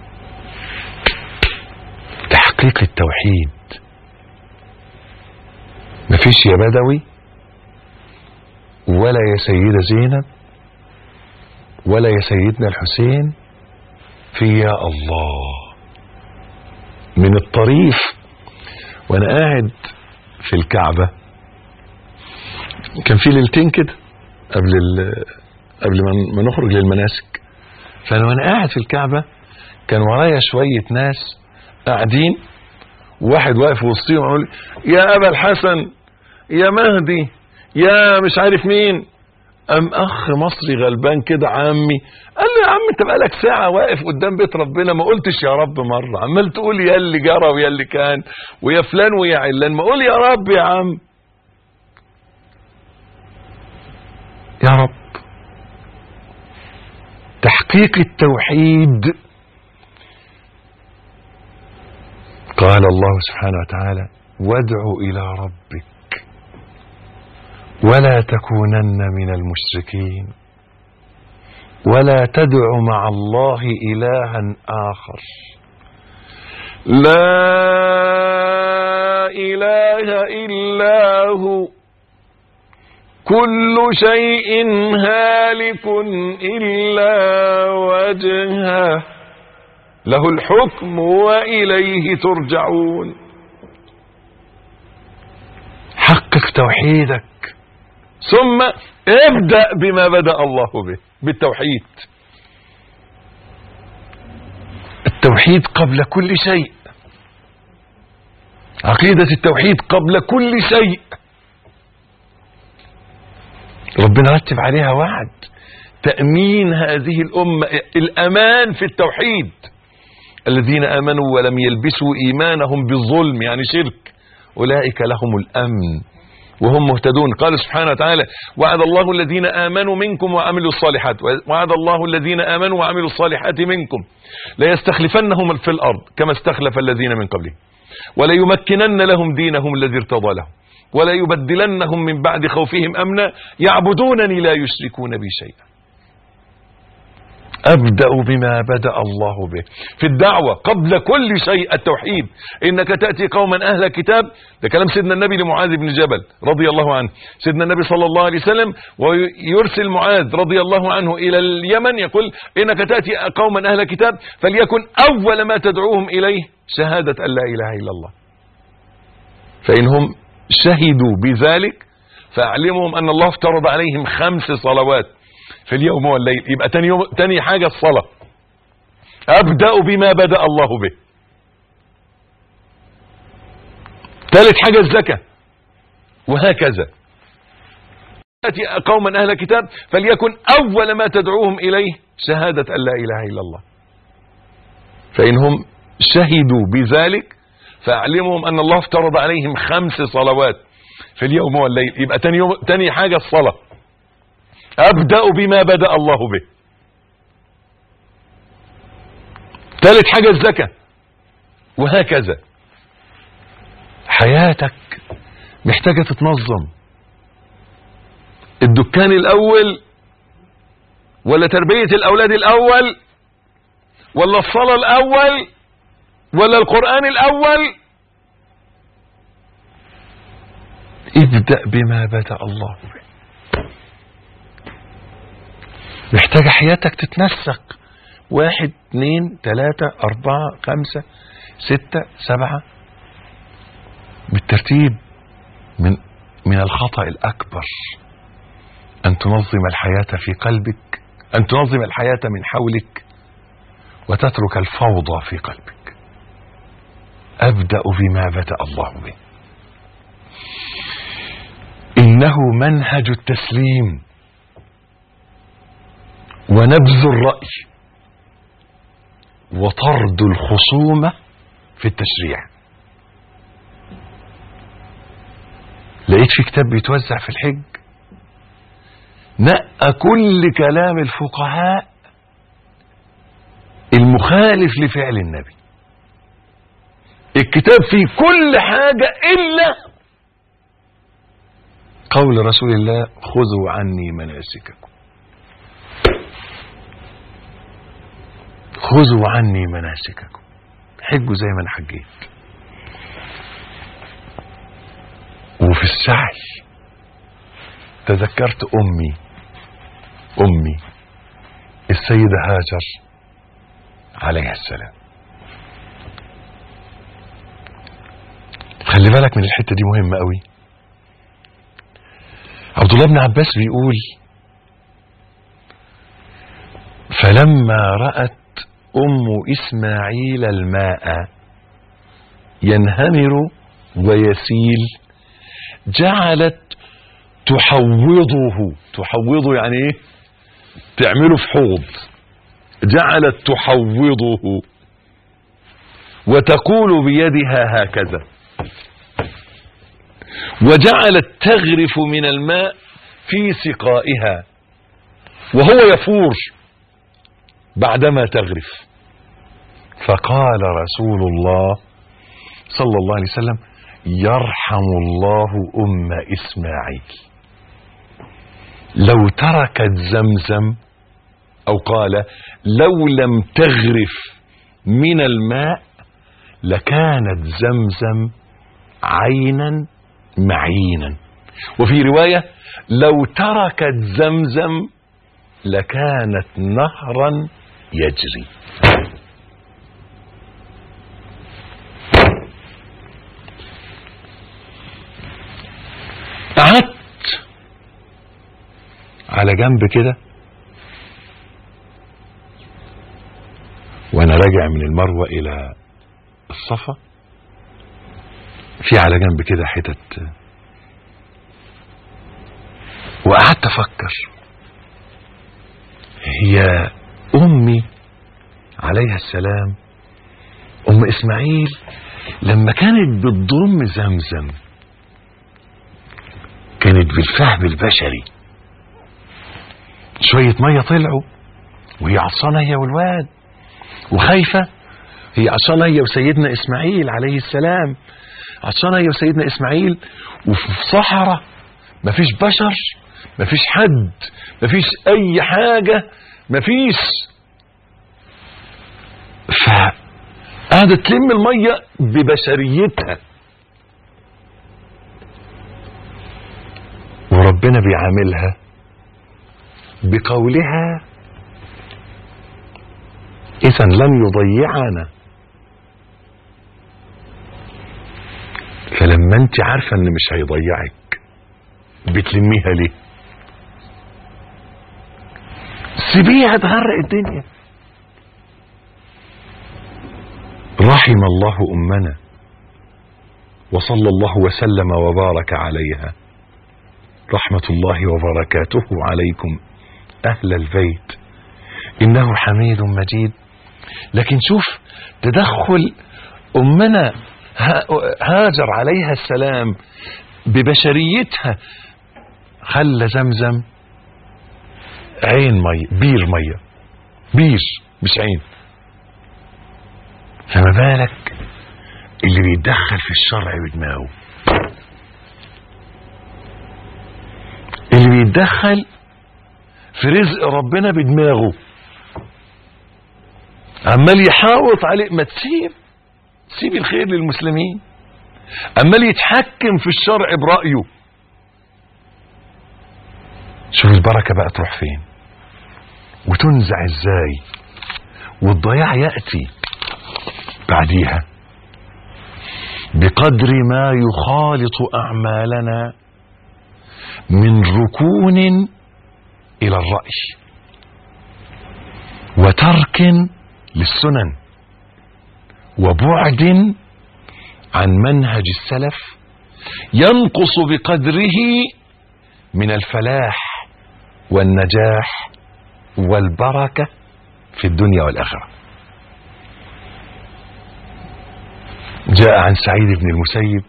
تحقيق التوحيد مفيش يا بدوي ولا يا سيدة زينب ولا يا سيدنا الحسين في يا الله من الطريف وانا قاعد في الكعبة كان في ليلتين كده قبل ال قبل ما- ما نخرج للمناسك فانا وانا قاعد في الكعبة كان ورايا شوية ناس قاعدين واحد واقف وسطيهم يقول يا ابا الحسن يا مهدي يا مش عارف مين ام اخ مصري غلبان كده عمي قال لي يا عم انت بقالك ساعه واقف قدام بيت ربنا ما قلتش يا رب مره عمال تقول يا اللي جرى ويا اللي كان ويا فلان ويا علان ما قول يا رب يا عم يا رب تحقيق التوحيد قال الله سبحانه وتعالى وادع الى ربك ولا تكونن من المشركين ولا تدع مع الله الها اخر لا اله الا هو كل شيء هالك الا وجهه له الحكم واليه ترجعون حقق توحيدك ثم ابدا بما بدا الله به بالتوحيد التوحيد قبل كل شيء عقيده التوحيد قبل كل شيء ربنا رتب عليها وعد تامين هذه الامه الامان في التوحيد الذين امنوا ولم يلبسوا ايمانهم بالظلم يعني شرك اولئك لهم الامن وهم مهتدون قال سبحانه وتعالى وعد الله الذين امنوا منكم وعملوا الصالحات وعد الله الذين امنوا وعملوا الصالحات منكم ليستخلفنهم في الارض كما استخلف الذين من قبلهم وليمكنن لهم دينهم الذي ارتضى لهم وليبدلنهم من بعد خوفهم امنا يعبدونني لا يشركون بي شيئا أبدأ بما بدأ الله به في الدعوة قبل كل شيء التوحيد إنك تأتي قوما أهل كتاب ده كلام سيدنا النبي لمعاذ بن جبل رضي الله عنه سيدنا النبي صلى الله عليه وسلم ويرسل معاذ رضي الله عنه إلى اليمن يقول إنك تأتي قوما أهل كتاب فليكن أول ما تدعوهم إليه شهادة أن لا إله إلا الله فإنهم شهدوا بذلك فأعلمهم أن الله افترض عليهم خمس صلوات في اليوم والليل يبقى تاني, يوم تاني حاجة الصلاة أبدأ بما بدأ الله به ثالث حاجة الزكاة وهكذا يأتي قوما أهل كتاب فليكن أول ما تدعوهم إليه شهادة أن لا إله إلا الله فإنهم شهدوا بذلك فأعلمهم أن الله افترض عليهم خمس صلوات في اليوم والليل يبقى تاني, يوم تاني حاجة الصلاة أبدأ بما بدأ الله به ثالث حاجة الزكاة وهكذا حياتك محتاجة تتنظم الدكان الأول ولا تربية الأولاد الأول ولا الصلاة الأول ولا القرآن الأول ابدأ بما بدأ الله به محتاجة حياتك تتنسق واحد اثنين ثلاثة أربعة خمسة ستة سبعة بالترتيب من من الخطأ الأكبر أن تنظم الحياة في قلبك أن تنظم الحياة من حولك وتترك الفوضى في قلبك أبدأ بما بدأ الله به إنه منهج التسليم ونبذ الرأي وطرد الخصومة في التشريع لقيت في كتاب بيتوزع في الحج نقى كل كلام الفقهاء المخالف لفعل النبي الكتاب فيه كل حاجة إلا قول رسول الله خذوا عني مناسككم خذوا عني مناسككم حجوا زي ما انا حجيت وفي السعي تذكرت امي امي السيدة هاجر عليها السلام خلي بالك من الحتة دي مهمة قوي عبد الله بن عباس بيقول فلما رأت أم إسماعيل الماء ينهمر ويسيل جعلت تحوضه تحوضه يعني ايه تعمله في حوض جعلت تحوضه وتقول بيدها هكذا وجعلت تغرف من الماء في سقائها وهو يفور بعدما تغرف فقال رسول الله صلى الله عليه وسلم يرحم الله أم إسماعيل لو تركت زمزم أو قال لو لم تغرف من الماء لكانت زمزم عينا معينا وفي رواية لو تركت زمزم لكانت نهرا يجري قعدت على جنب كده وانا راجع من المروة الى الصفا في على جنب كده حتت وقعدت افكر هي امي عليها السلام ام اسماعيل لما كانت بتضم زمزم كانت بالفهم البشري شوية مية طلعوا وهي عطشانة هي والواد وخايفة هي عطشانة هي وسيدنا إسماعيل عليه السلام عطشانة هي وسيدنا إسماعيل وفي صحراء مفيش بشر مفيش حد مفيش أي حاجة مفيش فقعدت تلم المية ببشريتها وربنا بيعاملها بقولها اذا لن يضيعنا فلما انت عارفه ان مش هيضيعك بتلميها ليه سيبيها تغرق الدنيا رحم الله امنا وصلى الله وسلم وبارك عليها رحمه الله وبركاته عليكم اهل البيت انه حميد مجيد لكن شوف تدخل امنا هاجر عليها السلام ببشريتها خلى زمزم عين ميه بير ميه بير مش عين فما بالك اللي بيتدخل في الشرع بدماغه اللي بيتدخل في رزق ربنا بدماغه عمال يحاوط عليه ما تسيب سيب الخير للمسلمين عمال يتحكم في الشرع برأيه شوف البركة بقى تروح فين وتنزع ازاي والضياع يأتي بعديها بقدر ما يخالط أعمالنا من ركون إلى الرأي وترك للسنن وبعد عن منهج السلف ينقص بقدره من الفلاح والنجاح والبركة في الدنيا والآخرة جاء عن سعيد بن المسيب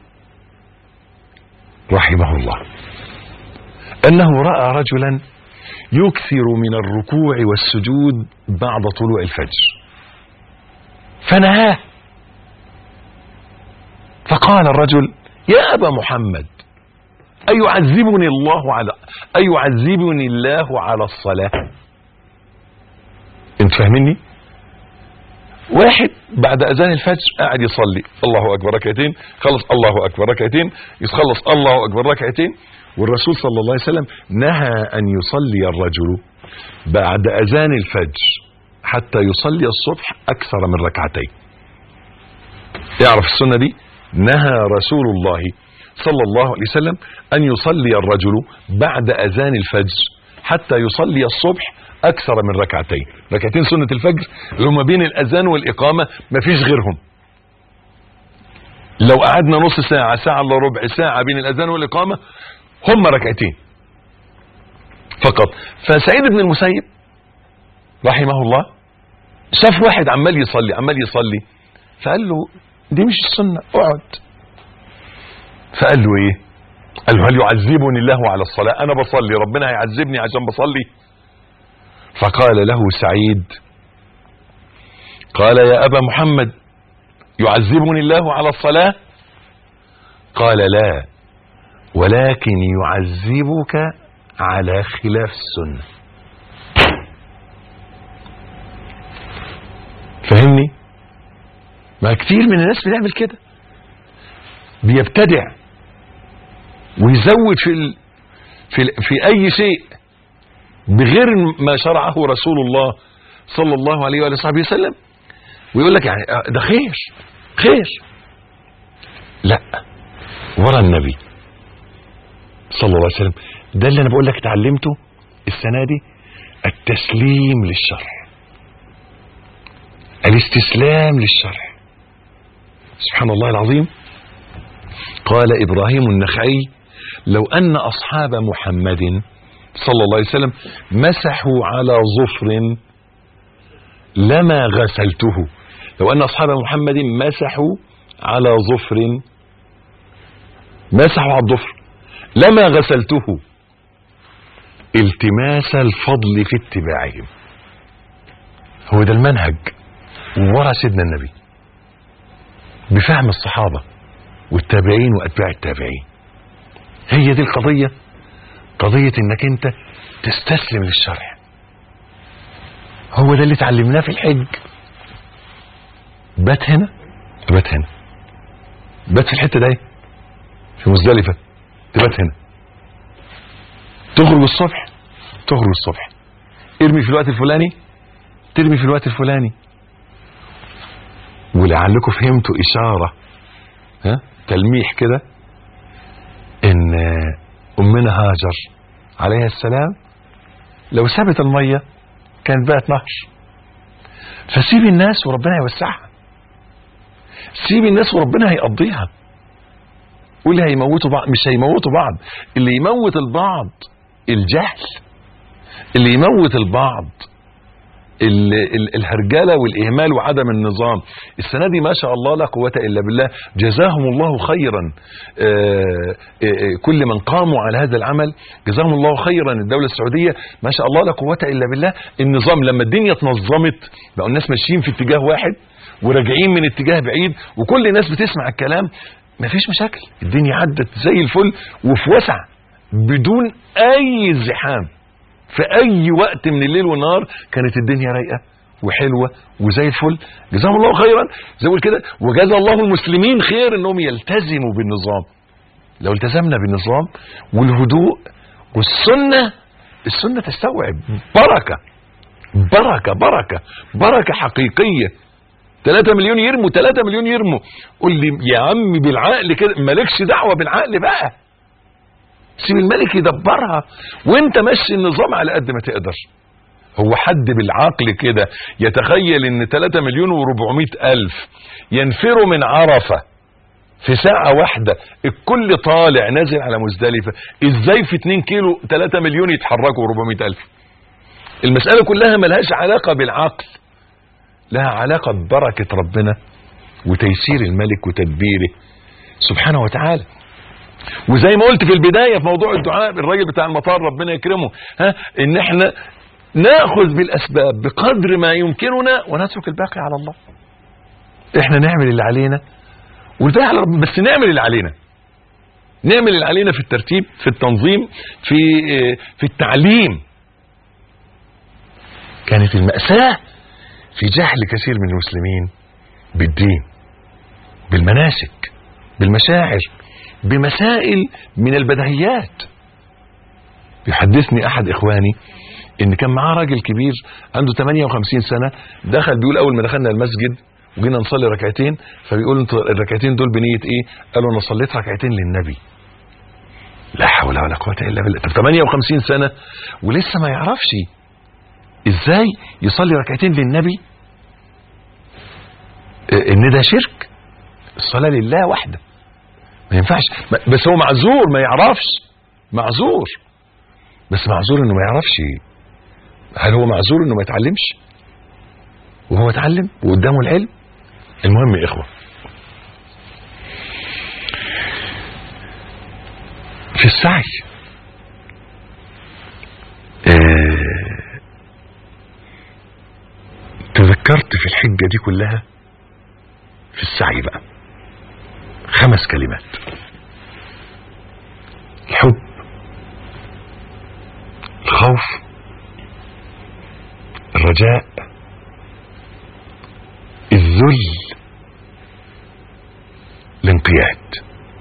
رحمه الله أنه رأى رجلا يكثر من الركوع والسجود بعد طلوع الفجر فنهاه فقال الرجل يا أبا محمد أيعذبني الله على أيعذبني الله على الصلاة انت فاهمني واحد بعد اذان الفجر قاعد يصلي الله اكبر ركعتين خلص الله اكبر ركعتين يخلص الله اكبر ركعتين والرسول صلى الله عليه وسلم نهى ان يصلي الرجل بعد اذان الفجر حتى يصلي الصبح اكثر من ركعتين يعرف السنه دي نهى رسول الله صلى الله عليه وسلم ان يصلي الرجل بعد اذان الفجر حتى يصلي الصبح اكثر من ركعتين ركعتين سنة الفجر اللي هم بين الاذان والاقامة مفيش غيرهم لو قعدنا نص ساعة ساعة الا ربع ساعة بين الاذان والاقامة هم ركعتين فقط فسعيد بن المسيب رحمه الله شاف واحد عمال يصلي عمال يصلي فقال له دي مش السنة اقعد فقال له ايه قال له هل يعذبني الله على الصلاة انا بصلي ربنا هيعذبني عشان بصلي فقال له سعيد قال يا ابا محمد يعذبني الله على الصلاة قال لا ولكن يعذبك على خلاف السنة فهمني ما كتير من الناس بيعمل كده بيبتدع ويزود في ال... في ال... في اي شيء بغير ما شرعه رسول الله صلى الله عليه وآله وصحبه وسلم ويقول لك يعني ده خير خير لا ورا النبي صلى الله عليه وسلم ده اللي انا بقول لك اتعلمته السنه دي التسليم للشرع الاستسلام للشرع سبحان الله العظيم قال ابراهيم النخعي لو ان اصحاب محمد صلى الله عليه وسلم مسحوا على ظفر لما غسلته لو ان اصحاب محمد مسحوا على ظفر مسحوا على الظفر لما غسلته التماس الفضل في اتباعهم هو ده المنهج ورا سيدنا النبي بفهم الصحابة والتابعين وأتباع التابعين هي دي القضية قضية انك انت تستسلم للشرع هو ده اللي اتعلمناه في الحج بات هنا تبات هنا بات في الحته دي في مزدلفه تبات هنا تخرج الصبح تخرج الصبح ارمي في الوقت الفلاني ترمي في الوقت الفلاني ولعلكم فهمتوا اشاره ها تلميح كده ان امنا هاجر عليها السلام لو سابت الميه كانت بقت نهر فسيب الناس وربنا يوسعها سيب الناس وربنا هيقضيها واللي هيموتوا بعض مش هيموتوا بعض اللي يموت البعض الجهل اللي يموت البعض ال- ال- الهرجله والاهمال وعدم النظام السنه دي ما شاء الله لا قوه الا بالله جزاهم الله خيرا آه، آه، آه، كل من قاموا على هذا العمل جزاهم الله خيرا الدوله السعوديه ما شاء الله لا قوه الا بالله النظام لما الدنيا اتنظمت بقوا الناس ماشيين في اتجاه واحد وراجعين من اتجاه بعيد وكل الناس بتسمع الكلام مفيش مشاكل الدنيا عدت زي الفل وفي وسع بدون اي زحام في اي وقت من الليل والنهار كانت الدنيا رايقه وحلوه وزي الفل جزاهم الله خيرا زي ما بقول كده وجزا الله المسلمين خير انهم يلتزموا بالنظام لو التزمنا بالنظام والهدوء والسنه السنه تستوعب بركه بركه بركه بركه حقيقيه 3 مليون يرموا 3 مليون يرموا قول لي يا عمي بالعقل كده مالكش دعوه بالعقل بقى سيب الملك يدبرها وانت مشي النظام على قد ما تقدر هو حد بالعقل كده يتخيل ان 3 مليون و400 الف ينفروا من عرفة في ساعة واحدة الكل طالع نازل على مزدلفة ازاي في 2 كيلو 3 مليون يتحركوا 400 الف المسألة كلها ملهاش علاقة بالعقل لها علاقة ببركة ربنا وتيسير الملك وتدبيره سبحانه وتعالى وزي ما قلت في البدايه في موضوع الدعاء الراجل بتاع المطار ربنا يكرمه ها ان احنا ناخذ بالاسباب بقدر ما يمكننا ونترك الباقي على الله احنا نعمل اللي علينا والباقي على ربنا بس نعمل اللي علينا نعمل اللي علينا في الترتيب في التنظيم في في التعليم كانت المأساة في جهل كثير من المسلمين بالدين بالمناسك بالمشاعر بمسائل من البديهيات يحدثني احد اخواني ان كان معاه راجل كبير عنده 58 سنه دخل بيقول اول ما دخلنا المسجد وجينا نصلي ركعتين فبيقول انتوا الركعتين دول بنيه ايه؟ قالوا انا صليت ركعتين للنبي. لا حول ولا قوه الا بالله، طب 58 سنه ولسه ما يعرفش ازاي يصلي ركعتين للنبي ان ده شرك الصلاه لله وحده ما ينفعش بس هو معذور ما يعرفش معذور بس معذور انه ما يعرفش هل هو معذور انه ما يتعلمش وهو اتعلم وقدامه العلم المهم يا اخوه في السعي آه تذكرت في الحجه دي كلها في السعي بقى خمس كلمات الحب الخوف الرجاء الذل الانقياد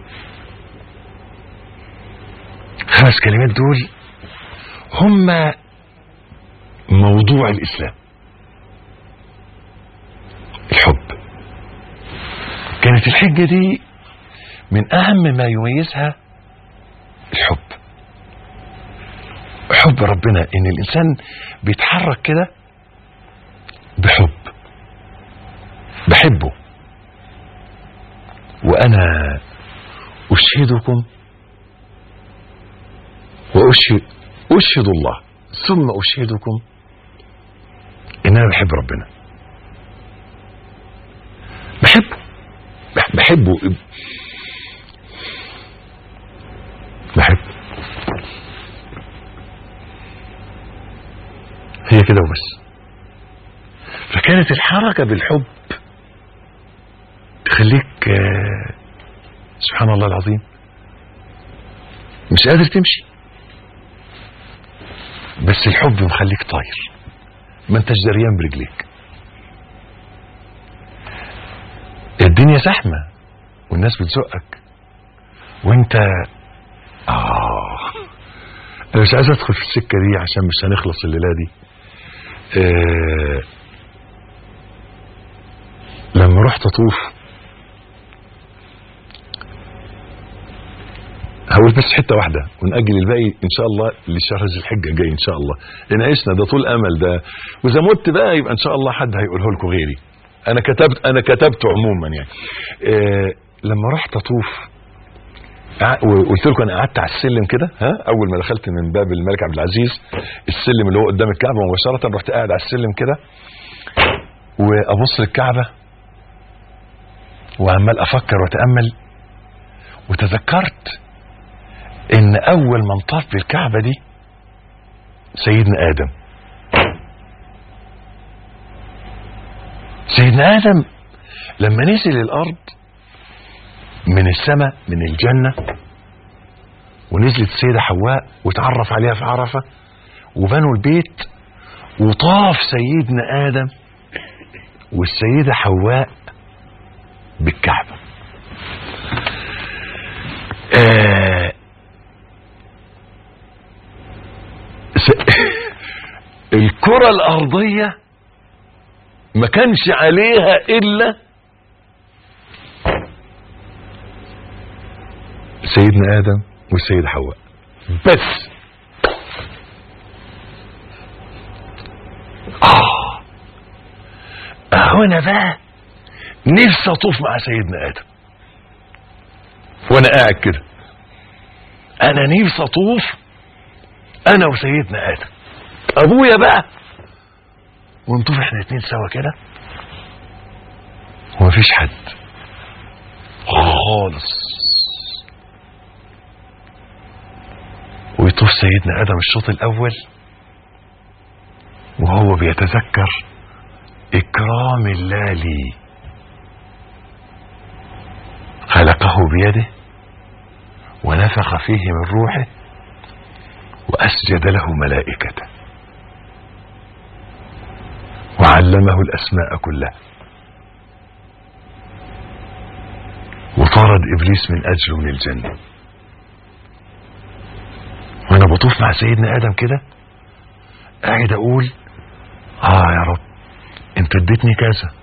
خمس كلمات دول هم موضوع الاسلام الحب كانت الحجه دي من اهم ما يميزها الحب حب ربنا ان الانسان بيتحرك كده بحب بحبه وانا اشهدكم واشهد اشهد الله ثم اشهدكم ان انا بحب ربنا بحبه بحبه بحبه هي كده وبس فكانت الحركة بالحب تخليك آه، سبحان الله العظيم مش قادر تمشي بس الحب مخليك طاير ما انتش دريان برجليك زحمه والناس بتزقك وانت اه انا مش عايز ادخل في السكه دي عشان مش هنخلص الليله دي آه لما رحت اطوف هقول بس حته واحده ونأجل الباقي ان شاء الله لشهر ذي الحجه الجاي ان شاء الله ان عشنا ده طول امل ده واذا مت بقى يبقى ان شاء الله حد هيقوله لكم غيري انا كتبت انا كتبته عموما يعني آه لما رحت اطوف قع- وقلت لكم انا قعدت على السلم كده ها اول ما دخلت من باب الملك عبد العزيز السلم اللي هو قدام الكعبه مباشره رحت قاعد على السلم كده وابص للكعبه وعمال افكر واتامل وتذكرت ان اول من طاف بالكعبه دي سيدنا ادم سيدنا ادم لما نزل الارض من السماء من الجنه ونزلت السيده حواء وتعرف عليها في عرفه وبنوا البيت وطاف سيدنا ادم والسيده حواء بالكعبه آه س- الكرة الأرضية ما كانش عليها إلا سيدنا آدم والسيدة حواء بس آه هنا بقى نفسي أطوف مع سيدنا آدم وأنا قاعد كده أنا نفسي أطوف انا وسيدنا ادم ابويا بقى ونطوف احنا اتنين سوا كده ومفيش حد خالص ويطوف سيدنا ادم الشوط الاول وهو بيتذكر اكرام الله لي خلقه بيده ونفخ فيه من روحه وأسجد له ملائكته وعلمه الأسماء كلها وطرد إبليس من أجله من الجنة وأنا بطوف مع سيدنا آدم كده قاعد أقول آه يا رب أنت اديتني كذا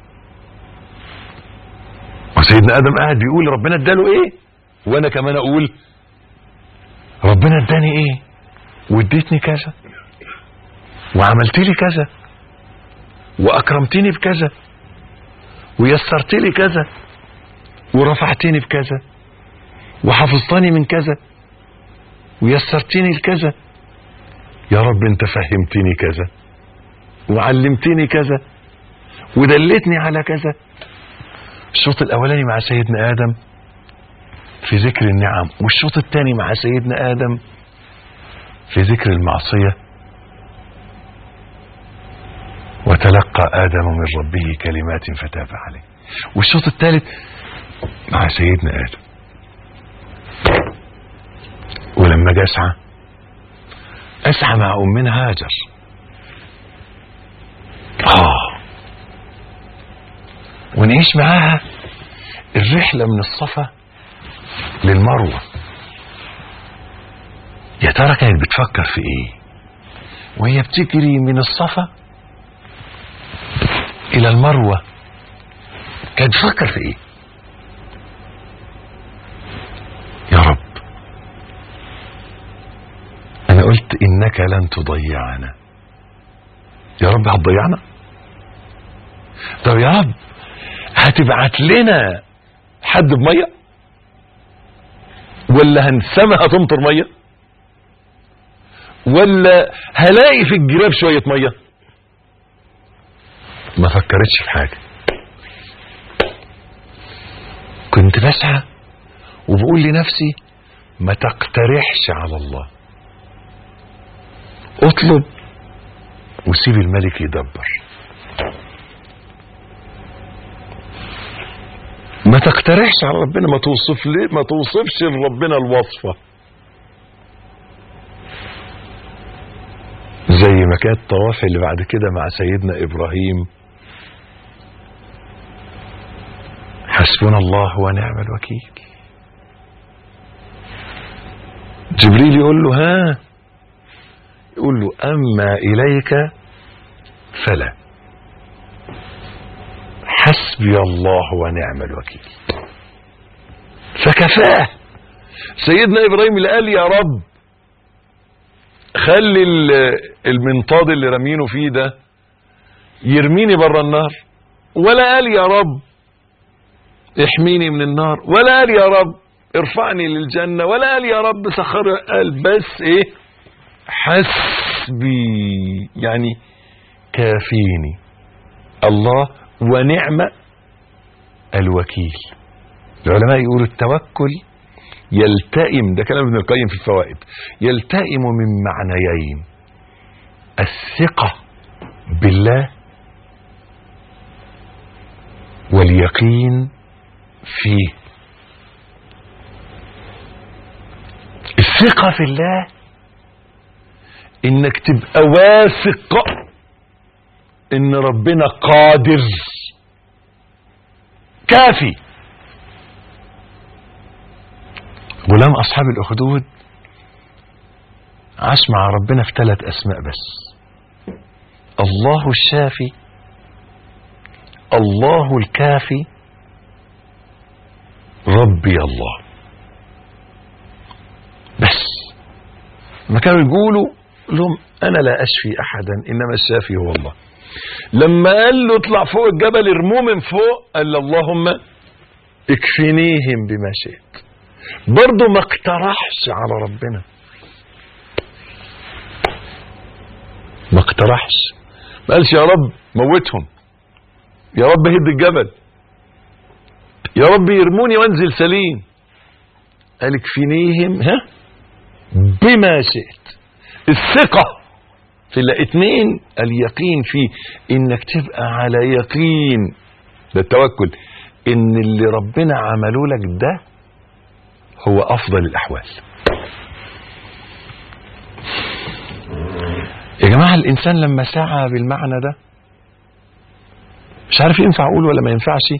وسيدنا آدم قاعد بيقول ربنا اداله إيه وأنا كمان أقول ربنا اداني إيه واديتني كذا وعملت لي كذا واكرمتني بكذا ويسرت لي كذا ورفعتني بكذا وحفظتني من كذا ويسرتني لكذا يا رب انت فهمتني كذا وعلمتني كذا ودلتني على كذا الشوط الاولاني مع سيدنا ادم في ذكر النعم والشوط الثاني مع سيدنا ادم في ذكر المعصية وتلقى آدم من ربه كلمات فتاب عليه والشوط الثالث مع سيدنا آدم ولما جه أسعى أسعى مع أمنا هاجر آه ونعيش معاها الرحلة من الصفا للمروة يا ترى كانت بتفكر في ايه وهي بتجري من الصفا الى المروه كانت بتفكر في ايه يا رب انا قلت انك لن تضيعنا يا رب هتضيعنا طب يا رب هتبعت لنا حد بميه ولا هنسمها تمطر ميه ولا هلاقي في الجراب شوية مية ما فكرتش في حاجة كنت بسعى وبقول لنفسي ما تقترحش على الله اطلب وسيب الملك يدبر ما تقترحش على ربنا ما توصف ليه ما توصفش لربنا الوصفه زي ما كانت الطواف اللي بعد كده مع سيدنا ابراهيم حسبنا الله ونعم الوكيل جبريل يقول له ها يقول له أما إليك فلا حسبي الله ونعم الوكيل فكفاه سيدنا إبراهيم اللي قال يا رب خلي ال- المنطاد اللي رامينه فيه ده يرميني بره النار ولا قال يا رب احميني من النار ولا قال يا رب ارفعني للجنة ولا قال يا رب سخر قال بس ايه حسبي يعني كافيني الله ونعم الوكيل العلماء يقولوا التوكل يلتئم ده كلام ابن القيم في الفوائد يلتئم من معنيين الثقة بالله واليقين فيه الثقة في الله انك تبقى واثق ان ربنا قادر كافي غلام اصحاب الاخدود عاش مع ربنا في ثلاث اسماء بس الله الشافي الله الكافي ربي الله بس ما كانوا يقولوا لهم انا لا اشفي احدا انما الشافي هو الله لما قال له اطلع فوق الجبل ارموه من فوق قال له اللهم اكفنيهم بما شئت برضه ما اقترحش على ربنا ما اقترحش ما قالش يا رب موتهم يا رب هد الجبل يا رب يرموني وانزل سليم قال اكفنيهم ها بما شئت الثقة في الاثنين اليقين فيه انك تبقى على يقين ده التوكل ان اللي ربنا عمله لك ده هو افضل الاحوال يا جماعة الانسان لما سعى بالمعنى ده مش عارف ينفع اقول ولا ما ينفعش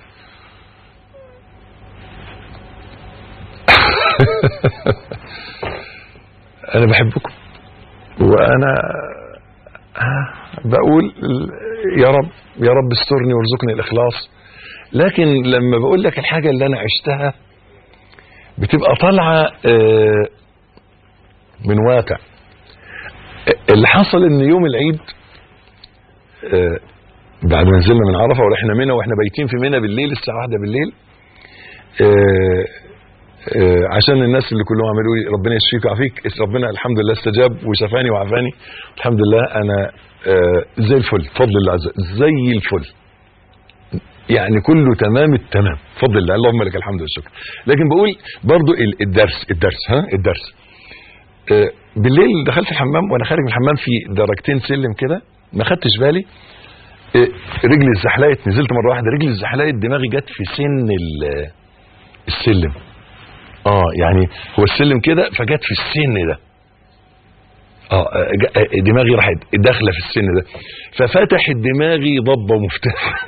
انا بحبكم وانا ها بقول يا رب يا رب استرني وارزقني الاخلاص لكن لما بقول لك الحاجه اللي انا عشتها بتبقى طالعه آه، من واقع اللي حصل ان يوم العيد آه، بعد ما نزلنا من عرفه ورحنا منى واحنا بايتين في منى بالليل الساعه واحدة بالليل آه، آه، عشان الناس اللي كلهم عملوا لي ربنا يشفيك ويعافيك ربنا الحمد لله استجاب وشفاني وعافاني الحمد لله انا آه، زي الفل بفضل الله عز وجل زي الفل يعني كله تمام التمام بفضل الله اللهم لك الحمد والشكر لكن بقول برضو ال- الدرس الدرس ها الدرس آه، بالليل دخلت الحمام وانا خارج من الحمام في درجتين سلم كده ما خدتش بالي آه، رجلي اتزحلقت نزلت مره واحده رجلي اتزحلقت دماغي جت في سن ال- السلم اه يعني هو السلم كده فجت في السن ده اه ج- آه، دماغي راحت داخله في السن ده ففتحت دماغي ضبه ومفتاح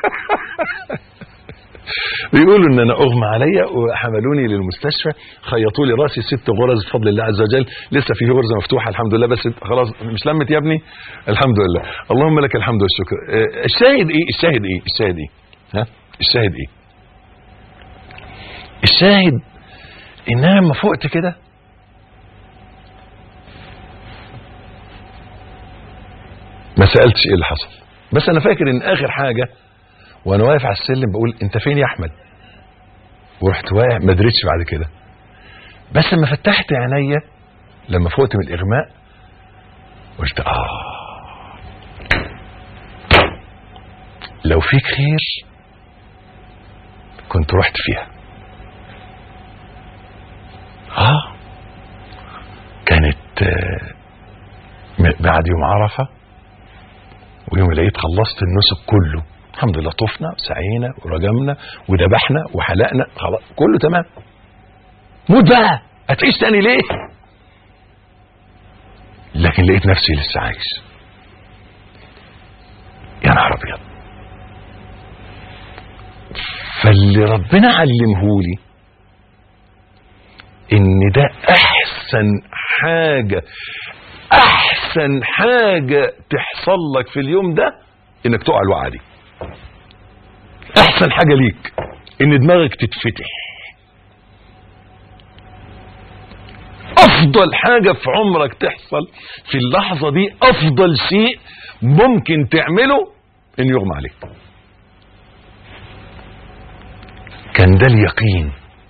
بيقولوا ان انا اغمى عليا وحملوني للمستشفى خيطوا لي راسي ست غرز بفضل الله عز وجل لسه في غرزه مفتوحه الحمد لله بس خلاص مش لمت يا ابني الحمد لله اللهم لك الحمد والشكر آه، الشاهد ايه الشاهد ايه الشاهد ايه ها الشاهد ايه الشاهد ان انا لما فقت كده ما سالتش ايه اللي حصل بس انا فاكر ان اخر حاجه وانا واقف على السلم بقول انت فين يا احمد ورحت واقع ما دريتش بعد كده بس لما فتحت عينيا لما فقت من الاغماء قلت اه لو فيك خير كنت رحت فيها اه كانت آه، م- بعد يوم عرفه ويوم العيد خلصت النسك كله الحمد لله طفنا سعينا ورجمنا وذبحنا وحلقنا خلاص كله تمام موت بقى هتعيش تاني ليه لكن لقيت نفسي لسه عايش يا نهار ابيض فاللي ربنا علمهولي ان ده احسن حاجة احسن حاجة تحصل لك في اليوم ده انك تقع الوقعة دي احسن حاجة ليك ان دماغك تتفتح افضل حاجة في عمرك تحصل في اللحظة دي افضل شيء ممكن تعمله ان يغمى عليك كان ده اليقين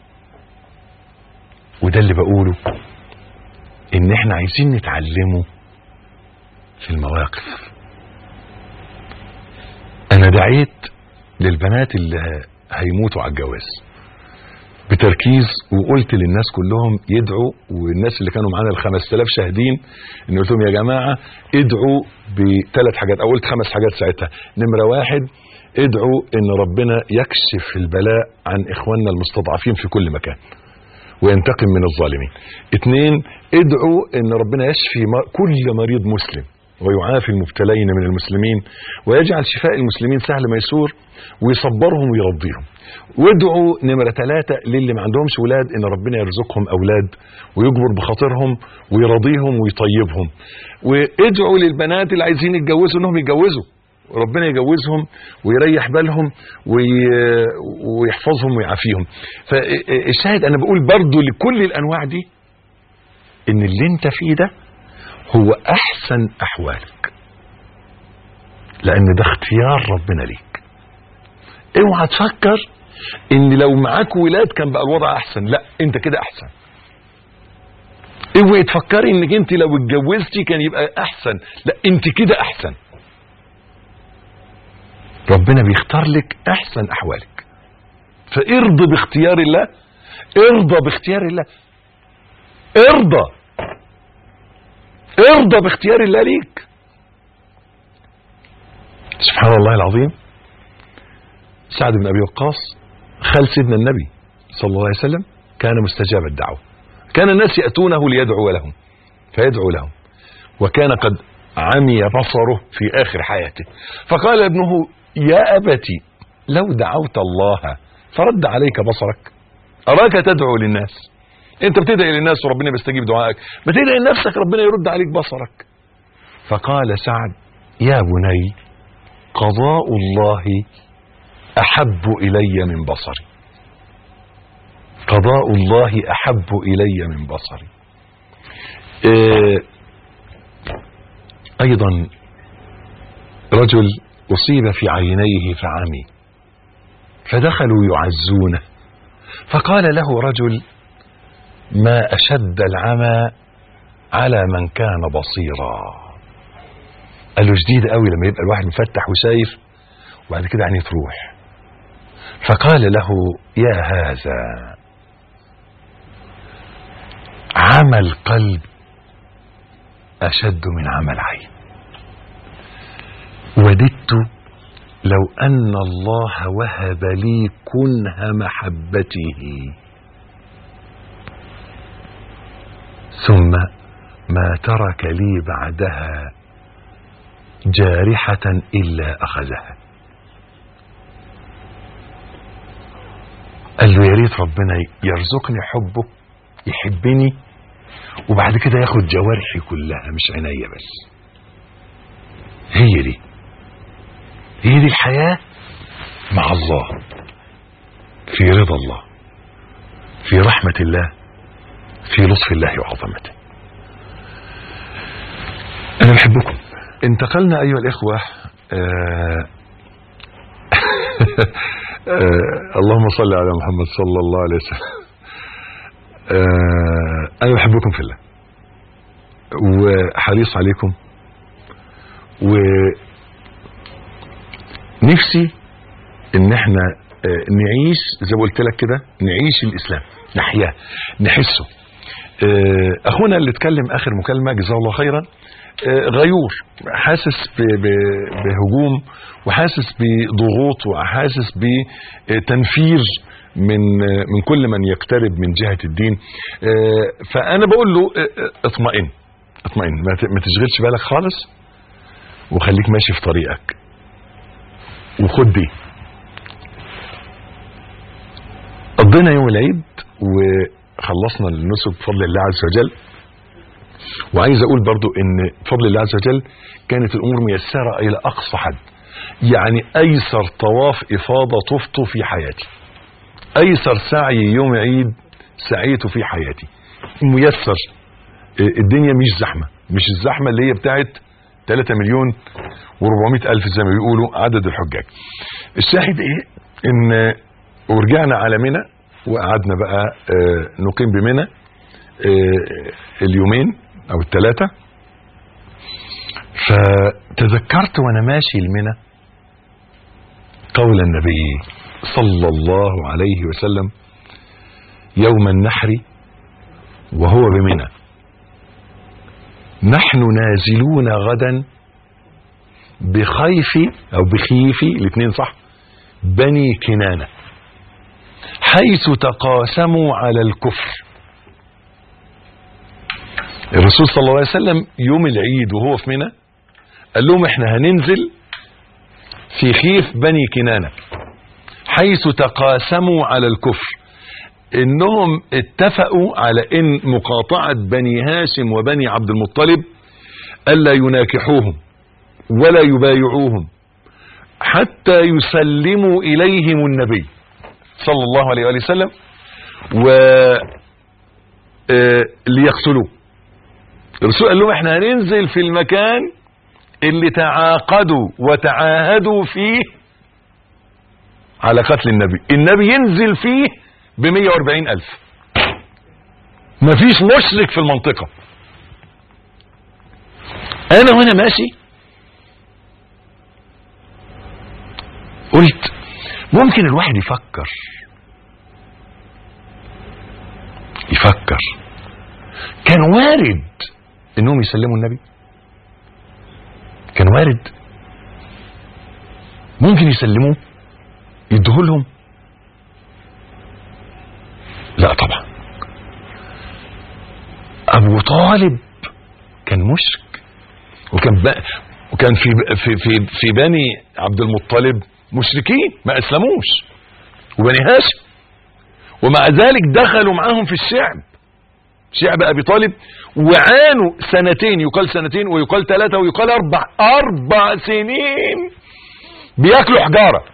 وده اللي بقوله ان احنا عايزين نتعلمه في المواقف انا دعيت للبنات اللي هيموتوا على الجواز بتركيز وقلت للناس كلهم يدعوا والناس اللي كانوا معانا ال 5000 شاهدين ان قلت لهم يا جماعه ادعوا بثلاث حاجات او قلت خمس حاجات ساعتها نمره واحد ادعوا ان ربنا يكشف البلاء عن اخواننا المستضعفين في كل مكان وينتقم من الظالمين اثنين ادعوا ان ربنا يشفي م- كل مريض مسلم ويعافي المبتلين من المسلمين ويجعل شفاء المسلمين سهل ميسور ويصبرهم ويرضيهم وادعوا نمرة ثلاثة للي ما عندهمش ولاد ان ربنا يرزقهم اولاد ويجبر بخاطرهم ويرضيهم ويطيبهم وادعوا للبنات اللي عايزين يتجوزوا انهم يتجوزوا ربنا يجوزهم ويريح بالهم وي... ويحفظهم ويعافيهم فالشاهد انا بقول برضو لكل الانواع دي ان اللي انت فيه ده هو احسن احوالك لان ده اختيار ربنا ليك اوعى تفكر ان لو معاك ولاد كان بقى الوضع احسن لا انت كده احسن اوعي تفكري انك انت لو اتجوزتي كان يبقى احسن لا انت كده احسن ربنا بيختار لك احسن احوالك فارضى باختيار الله ارضى باختيار الله ارضى ارضى باختيار الله ليك سبحان الله العظيم سعد بن ابي وقاص خال سيدنا النبي صلى الله عليه وسلم كان مستجاب الدعوه كان الناس ياتونه ليدعو لهم فيدعو لهم وكان قد عمي بصره في اخر حياته فقال ابنه يا ابتي لو دعوت الله فرد عليك بصرك اراك تدعو للناس انت بتدعي للناس وربنا بيستجيب دعائك بتدعي لنفسك ربنا يرد عليك بصرك فقال سعد يا بني قضاء الله احب الي من بصري قضاء الله احب الي من بصري اه ايضا رجل اصيب في عينيه فعمي فدخلوا يعزونه فقال له رجل ما اشد العمى على من كان بصيرا قال له شديد قوي لما يبقى الواحد مفتح وشايف وبعد كده عينيه تروح فقال له يا هذا عمى القلب اشد من عمى العين وددت لو ان الله وهب لي كنه محبته ثم ما ترك لي بعدها جارحة إلا أخذها قال له يا ريت ربنا يرزقني حبه يحبني وبعد كده ياخد جوارحي كلها مش عينيا بس هي دي هي دي الحياة مع الله في رضا الله في رحمة الله في لطف الله وعظمته أنا بحبكم انتقلنا أيها الإخوة آه آه اللهم صل على محمد صلى الله عليه وسلم آه أنا بحبكم في الله وحريص عليكم ونفسي ان احنا آه نعيش زي ما قلت لك كده نعيش الاسلام نحياه نحسه آه اخونا اللي اتكلم اخر مكالمه جزاه الله خيرا آه غيور حاسس بهجوم وحاسس بضغوط وحاسس بتنفير من من كل من يقترب من جهه الدين فانا بقول له اطمئن اطمئن ما تشغلش بالك خالص وخليك ماشي في طريقك وخد دي قضينا يوم العيد وخلصنا النسك بفضل الله عز وجل وعايز اقول برضو ان بفضل الله عز وجل كانت الامور ميسره الى اقصى حد يعني ايسر طواف افاضه طفته في حياتي ايسر سعي يوم عيد سعيته في حياتي ميسر الدنيا مش زحمه مش الزحمه اللي هي بتاعت 3 مليون و400 الف زي ما بيقولوا عدد الحجاج الشاهد ايه ان ورجعنا على منى وقعدنا بقى آه، نقيم بمنى آه، اليومين او الثلاثه فتذكرت وانا ماشي المنى قول النبي صلى الله عليه وسلم يوم النحر وهو بمنى نحن نازلون غدا بخيف او بخيف الاثنين صح بني كنانة حيث تقاسموا على الكفر الرسول صلى الله عليه وسلم يوم العيد وهو في منى قال لهم احنا هننزل في خيف بني كنانة حيث تقاسموا على الكفر انهم اتفقوا على ان مقاطعة بني هاشم وبني عبد المطلب الا يناكحوهم ولا يبايعوهم حتى يسلموا اليهم النبي صلى الله عليه وآله وسلم و آه، ليقتلوه الرسول قال لهم احنا هننزل في المكان اللي تعاقدوا وتعاهدوا فيه على قتل النبي النبي ينزل فيه ب 140 ألف مفيش مشرك في المنطقة أنا وأنا ماشي قلت ممكن الواحد يفكر يفكر كان وارد انهم يسلموا النبي كان وارد ممكن يسلموه يدوه لهم لا طبعا ابو طالب كان مشرك وكان ب... وكان في في في في بني عبد المطلب مشركين ما اسلموش وبني هاشم ومع ذلك دخلوا معاهم في الشعب شعب ابي طالب وعانوا سنتين يقال سنتين ويقال ثلاثة ويقال اربع اربع سنين بياكلوا حجارة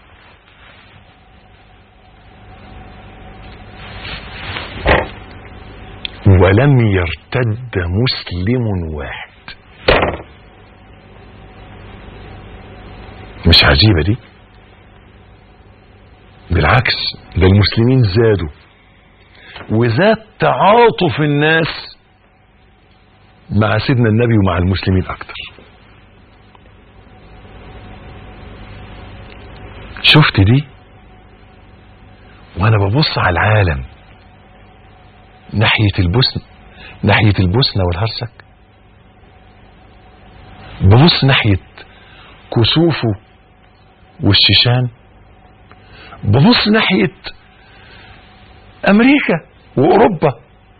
ولم يرتد مسلم واحد مش عجيبة دي بالعكس ده المسلمين زادوا وزاد تعاطف الناس مع سيدنا النبي ومع المسلمين اكتر شفت دي وانا ببص على العالم ناحية البوسن ناحية البوسنة والهرسك ببص ناحية كسوفه والشيشان ببص ناحية امريكا واوروبا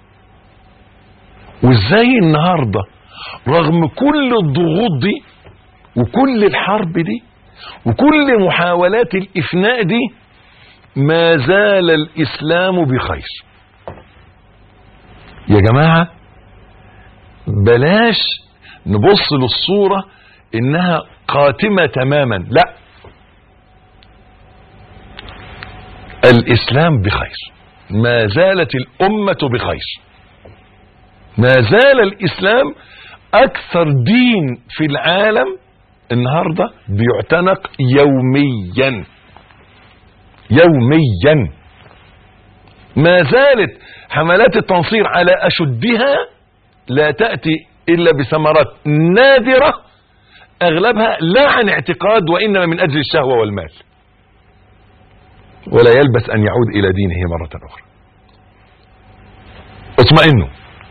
وازاي النهاردة رغم كل الضغوط دي وكل الحرب دي وكل محاولات الافناء دي ما زال الاسلام بخير يا جماعة بلاش نبص للصورة انها قاتمة تماما لا الاسلام بخير ما زالت الامة بخير ما زال الاسلام اكثر دين في العالم النهاردة بيعتنق يوميا يوميا ما زالت حملات التنصير على اشدها لا تأتي الا بثمرات نادرة اغلبها لا عن اعتقاد وانما من اجل الشهوة والمال ولا يلبس ان يعود الى دينه مرة اخرى اطمئنوا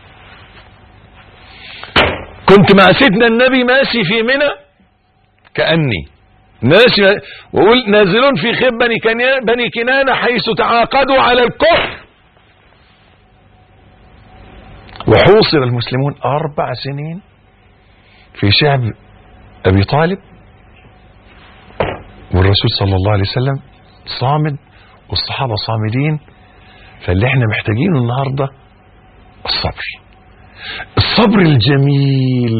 كنت مع سيدنا النبي ماشي في منى كأني ماشي وقول نازلون في خيب بني, كنان بني كنانة حيث تعاقدوا على الكفر وحوصر المسلمون أربع سنين في شعب أبي طالب والرسول صلى الله عليه وسلم صامد والصحابة صامدين فاللي احنا محتاجينه النهارده الصبر الصبر الجميل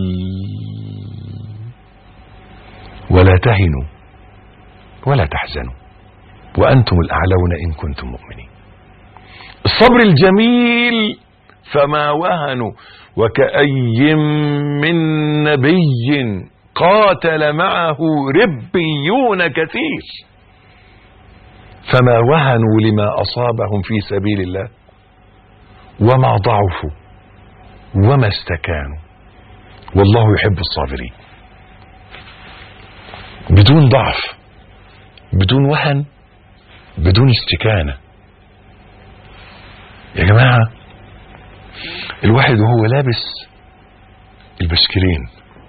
ولا تهنوا ولا تحزنوا وانتم الاعلون ان كنتم مؤمنين الصبر الجميل فما وهنوا وكأي من نبي قاتل معه ربيون كثير فما وهنوا لما أصابهم في سبيل الله وما ضعفوا وما استكانوا والله يحب الصابرين بدون ضعف بدون وهن بدون استكانة يا جماعة الواحد وهو لابس البشكرين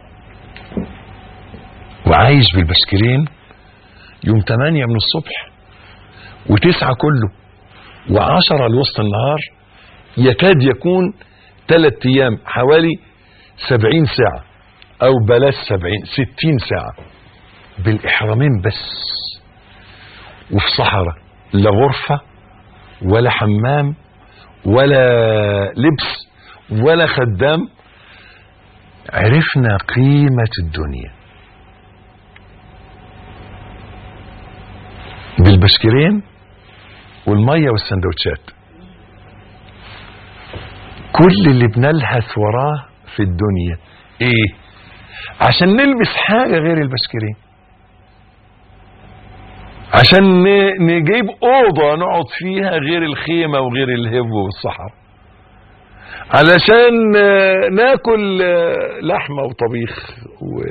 وعايش بالبشكرين يوم 8 من الصبح وتسعة كله وعشرة لوسط النهار يكاد يكون ثلاث ايام حوالي سبعين ساعة او بلاش سبعين ستين ساعة بالاحرامين بس وفي صحراء لا غرفة ولا حمام ولا لبس ولا خدام عرفنا قيمة الدنيا بالبشكرين والمية والسندوتشات كل اللي بنلهث وراه في الدنيا ايه عشان نلبس حاجة غير البشكرين عشان ن- نجيب اوضة نقعد فيها غير الخيمة وغير الهب والصحراء علشان آه، ناكل آه، لحمة وطبيخ و...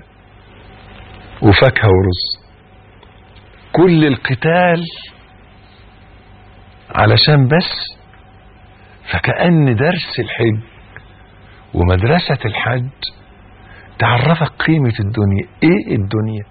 وفاكهة ورز كل القتال علشان بس فكأن درس الحج ومدرسة الحج تعرفك قيمة الدنيا ايه الدنيا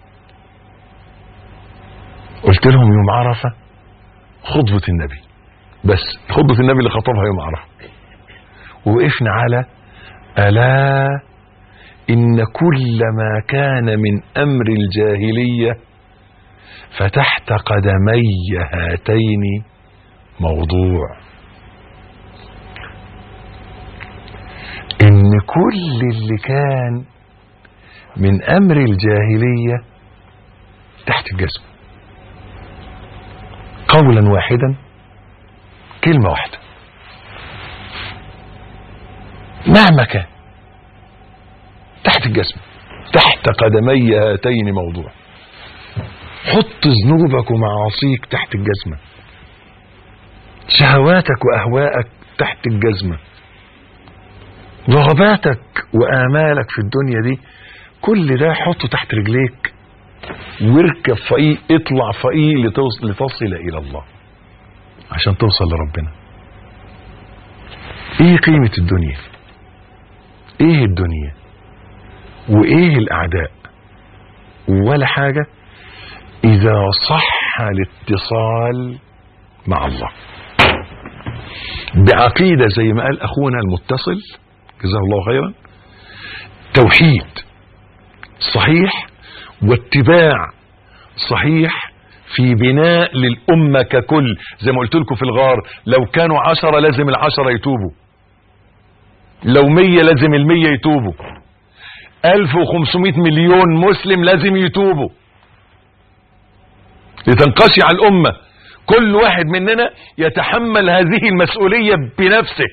قلت لهم يوم عرفة خطبة النبي بس خطبة النبي اللي خطبها يوم عرفة ووقفنا على ألا إن كل ما كان من أمر الجاهلية فتحت قدمي هاتين موضوع ان كل اللي كان من امر الجاهلية تحت الجزم قولا واحدا كلمة واحدة مهما كان تحت الجزم تحت قدمي هاتين موضوع حط ذنوبك ومعاصيك تحت الجزمة شهواتك وأهواءك تحت الجزمة رغباتك وآمالك في الدنيا دي كل ده حطه تحت رجليك واركب فقيه اطلع فقيه لتصل, لتصل إلى الله عشان توصل لربنا ايه قيمة الدنيا ايه الدنيا وايه الاعداء ولا حاجة اذا صح الاتصال مع الله بعقيدة زي ما قال اخونا المتصل جزاه الله خيرا توحيد صحيح واتباع صحيح في بناء للأمة ككل زي ما قلت لكم في الغار لو كانوا عشرة لازم العشرة يتوبوا لو مية لازم المية يتوبوا ألف وخمسمائة مليون مسلم لازم يتوبوا لتنقشع الأمة كل واحد مننا يتحمل هذه المسؤولية بنفسه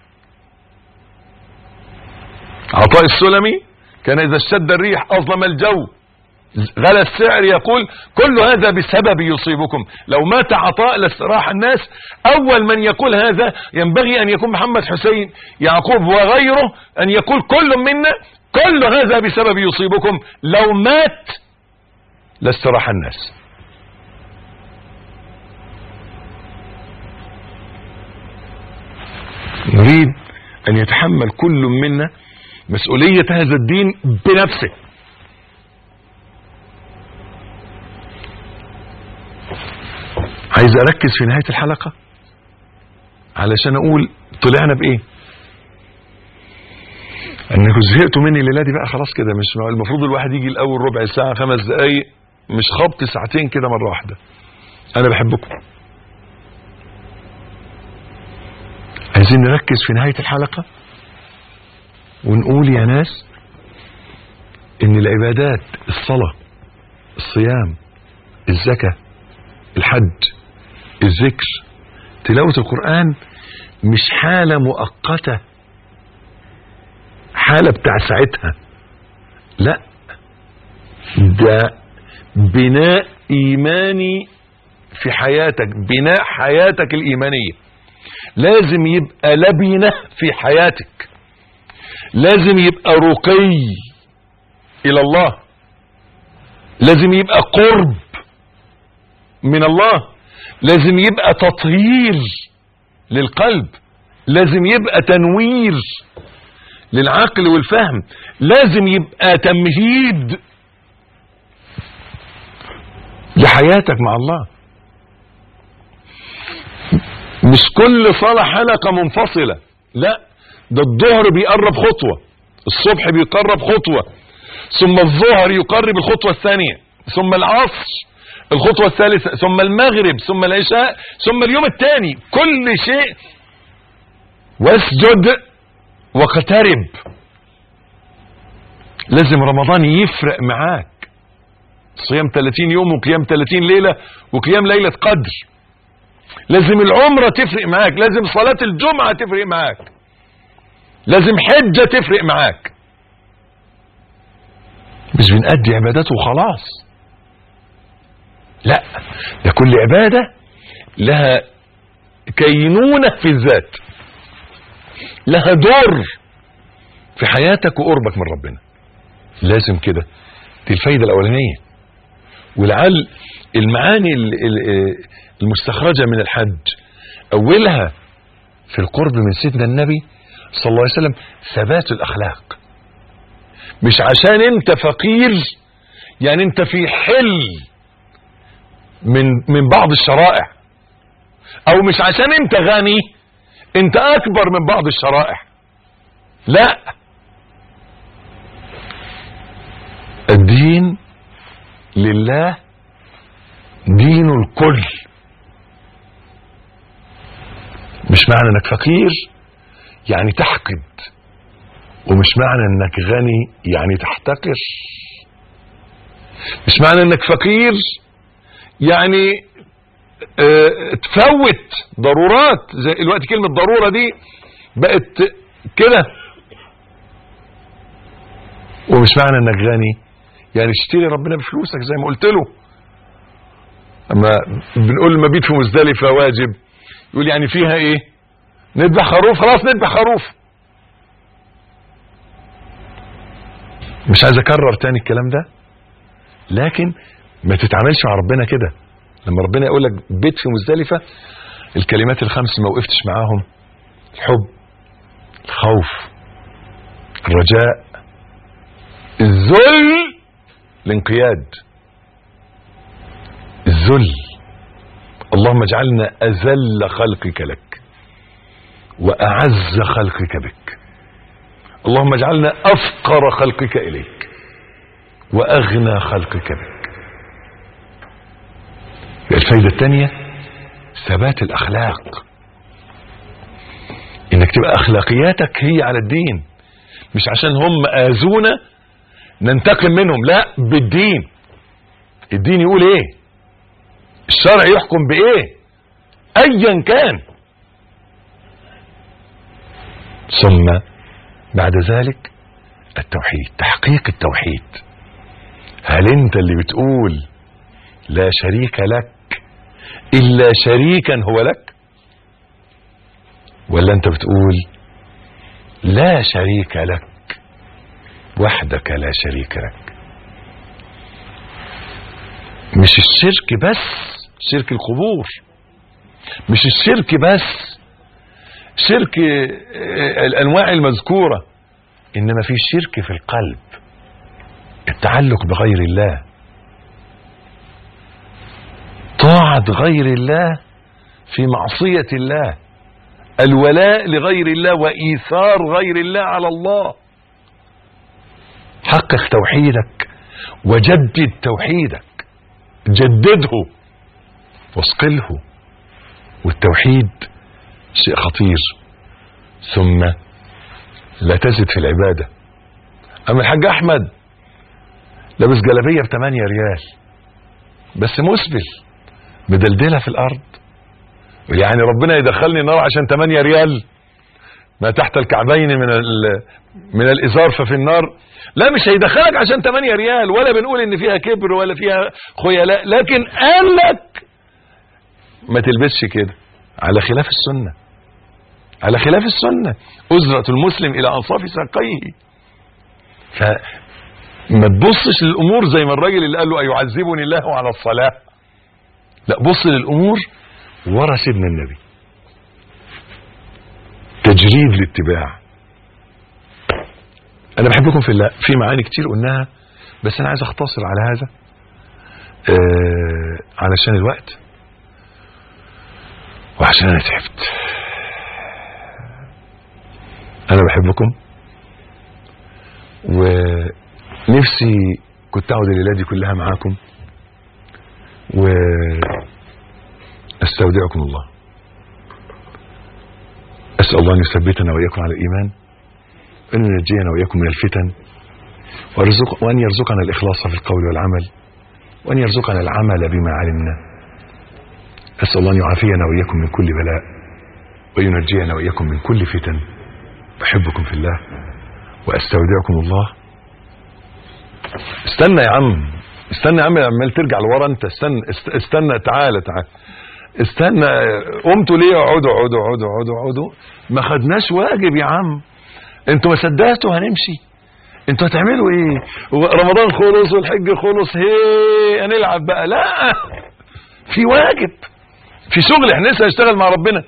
عطاء السلمي كان إذا اشتد الريح أظلم الجو غلى السعر يقول كل هذا بسبب يصيبكم لو مات عطاء لاستراح الناس أول من يقول هذا ينبغي أن يكون محمد حسين يعقوب وغيره أن يقول كل منا كل هذا بسبب يصيبكم لو مات لاستراح الناس نريد أن يتحمل كل منا مسؤولية هذا الدين بنفسه عايز اركز في نهاية الحلقة علشان اقول طلعنا بايه انكم زهقتوا مني الليله دي بقى خلاص كده مش المفروض الواحد يجي الاول ربع ساعه خمس دقايق مش خبط ساعتين كده مره واحده انا بحبكم عايزين نركز في نهاية الحلقة ونقول يا ناس ان العبادات الصلاة الصيام الزكاة الحج الذكر تلاوة القرآن مش حالة مؤقتة حالة بتاع ساعتها لا ده بناء ايماني في حياتك بناء حياتك الايمانية لازم يبقى لبنة في حياتك لازم يبقى رقي الى الله لازم يبقى قرب من الله لازم يبقى تطهير للقلب لازم يبقى تنوير للعقل والفهم لازم يبقى تمهيد لحياتك مع الله مش كل صلاة حلقة منفصلة لا ده الظهر بيقرب خطوة الصبح بيقرب خطوة ثم الظهر يقرب الخطوة الثانية ثم العصر الخطوة الثالثة ثم المغرب ثم العشاء ثم اليوم الثاني كل شيء واسجد واقترب لازم رمضان يفرق معاك صيام 30 يوم وقيام 30 ليلة وقيام ليلة قدر لازم العمرة تفرق معاك لازم صلاة الجمعة تفرق معاك لازم حجة تفرق معاك مش بنأدي عبادات وخلاص لا ده كل عبادة لها كينونة في الذات لها دور في حياتك وقربك من ربنا لازم كده دي الفايدة الأولانية ولعل المعاني ال- ال- المستخرجة من الحج أولها في القرب من سيدنا النبي صلى الله عليه وسلم ثبات الأخلاق مش عشان انت فقير يعني انت في حل من من بعض الشرائع او مش عشان انت غني انت اكبر من بعض الشرائع لا الدين لله دين الكل مش معنى انك فقير يعني تحقد ومش معنى انك غني يعني تحتقر مش معنى انك فقير يعني اه تفوت ضرورات زي الوقت كلمة ضرورة دي بقت كده ومش معنى انك غني يعني اشتري ربنا بفلوسك زي ما قلت له اما بنقول المبيت في مزدلفة واجب يقول يعني فيها ايه نذبح خروف خلاص نذبح خروف مش عايز اكرر تاني الكلام ده لكن ما تتعاملش مع ربنا كده لما ربنا يقول لك بيت في مزدلفة الكلمات الخمس ما وقفتش معاهم الحب الخوف الرجاء الذل الانقياد الذل اللهم اجعلنا اذل خلقك لك واعز خلقك بك اللهم اجعلنا افقر خلقك اليك واغنى خلقك بك الفايدة الثانية ثبات الاخلاق انك تبقى اخلاقياتك هي على الدين مش عشان هم اذونا ننتقم منهم لا بالدين الدين يقول ايه الشرع يحكم بايه ايا كان ثم بعد ذلك التوحيد تحقيق التوحيد هل انت اللي بتقول لا شريك لك الا شريكا هو لك ولا انت بتقول لا شريك لك وحدك لا شريك لك مش الشرك بس شرك القبور مش الشرك بس شرك الانواع المذكوره انما في شرك في القلب التعلق بغير الله طاعه غير الله في معصيه الله الولاء لغير الله وايثار غير الله على الله حقق توحيدك وجدد توحيدك جدده واصقله والتوحيد شيء خطير ثم لا تزد في العبادة اما الحاج احمد لابس جلابية ب 8 ريال بس مسبل مدلدلة في الارض يعني ربنا يدخلني النار عشان 8 ريال ما تحت الكعبين من ال- من الازار ففي النار لا مش هيدخلك عشان 8 ريال ولا بنقول ان فيها كبر ولا فيها خيلاء لكن قال لك ما تلبسش كده على خلاف السنه على خلاف السنه أزرة المسلم الى انصاف ساقيه فما تبصش للامور زي ما الراجل اللي قال له ايعذبني الله على الصلاه لا بص للامور ورا سيدنا النبي تجريد الاتباع انا بحبكم في الله في معاني كتير قلناها بس انا عايز اختصر على هذا آه علشان الوقت وعشان انا تعبت انا بحبكم ونفسي كنت اقعد الليله دي كلها معاكم واستودعكم الله اسال الله ان يثبتنا واياكم على الايمان وان ينجينا واياكم من الفتن ويرزق وان يرزقنا الاخلاص في القول والعمل وان يرزقنا العمل بما علمنا اسال الله ان يعافينا واياكم من كل بلاء وينجينا واياكم من كل فتن بحبكم في الله واستودعكم الله استنى يا عم استنى يا عم عمال ترجع لورا انت استنى است- استنى تعالى تعالى استنى قمتوا ليه اقعدوا اقعدوا اقعدوا اقعدوا اقعدوا ما خدناش واجب يا عم انتوا ما صدقتوا هنمشي انتوا هتعملوا ايه رمضان خلص والحج خلص هي هنلعب بقى لا في واجب في شغل احنا لسه هنشتغل مع ربنا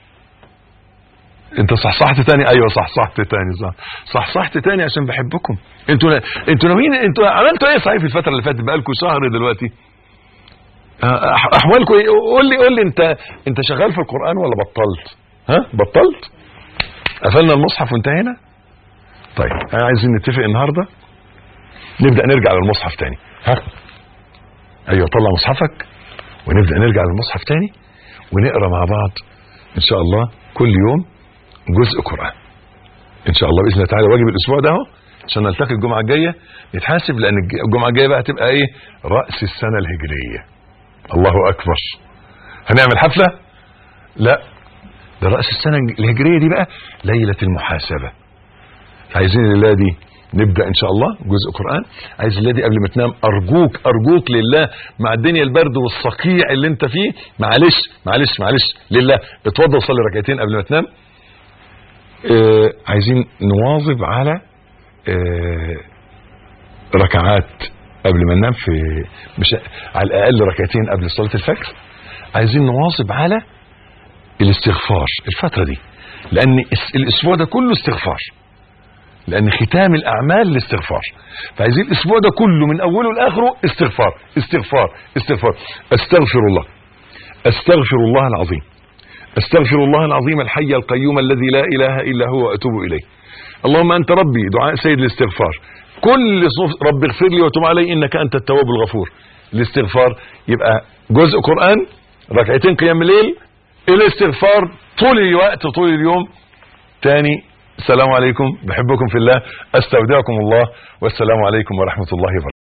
انت صحصحت تاني ايوه صحصحت تاني صح صحصحت تاني عشان بحبكم انتوا انتوا ناويين انتوا عملتوا ايه صحيح في الفتره اللي فاتت بقالكم شهر دلوقتي اه، أح- احوالكم ايه قول لي قول لي انت انت شغال في القران ولا بطلت ها بطلت قفلنا المصحف وانتهينا طيب انا عايزين نتفق النهارده نبدا نرجع للمصحف تاني ها ايوه طلع مصحفك ونبدا نرجع للمصحف تاني ونقرا مع بعض ان شاء الله كل يوم جزء قران ان شاء الله باذن الله تعالى واجب الاسبوع ده اهو عشان نلتقي الجمعه الجايه نتحاسب لان الج- الجمعه الجايه بقى هتبقى ايه راس السنه الهجريه الله اكبر هنعمل حفله لا ده راس السنه الهجريه دي بقى ليله المحاسبه عايزين الليله دي نبدا ان شاء الله جزء قران عايز الليله دي قبل ما تنام ارجوك ارجوك لله مع الدنيا البرد والصقيع اللي انت فيه معلش معلش معلش لله اتوضى وصلي ركعتين قبل ما تنام آه عايزين نواظب على آه ركعات قبل ما ننام في مش على الاقل ركعتين قبل صلاه الفجر عايزين نواظب على الاستغفار الفتره دي لان الس- الاسبوع ده كله استغفار لان ختام الاعمال الاستغفار فعايزين الاسبوع ده كله من اوله لاخره استغفار استغفار استغفار استغفر الله استغفر الله العظيم استغفر الله العظيم الحي القيوم الذي لا اله الا هو واتوب اليه اللهم انت ربي دعاء سيد الاستغفار كل صف رب اغفر لي وتب علي انك انت التواب الغفور الاستغفار يبقى جزء قران ركعتين قيام الليل الاستغفار طول الوقت طول اليوم تاني السلام عليكم بحبكم في الله استودعكم الله والسلام عليكم ورحمه الله وبركاته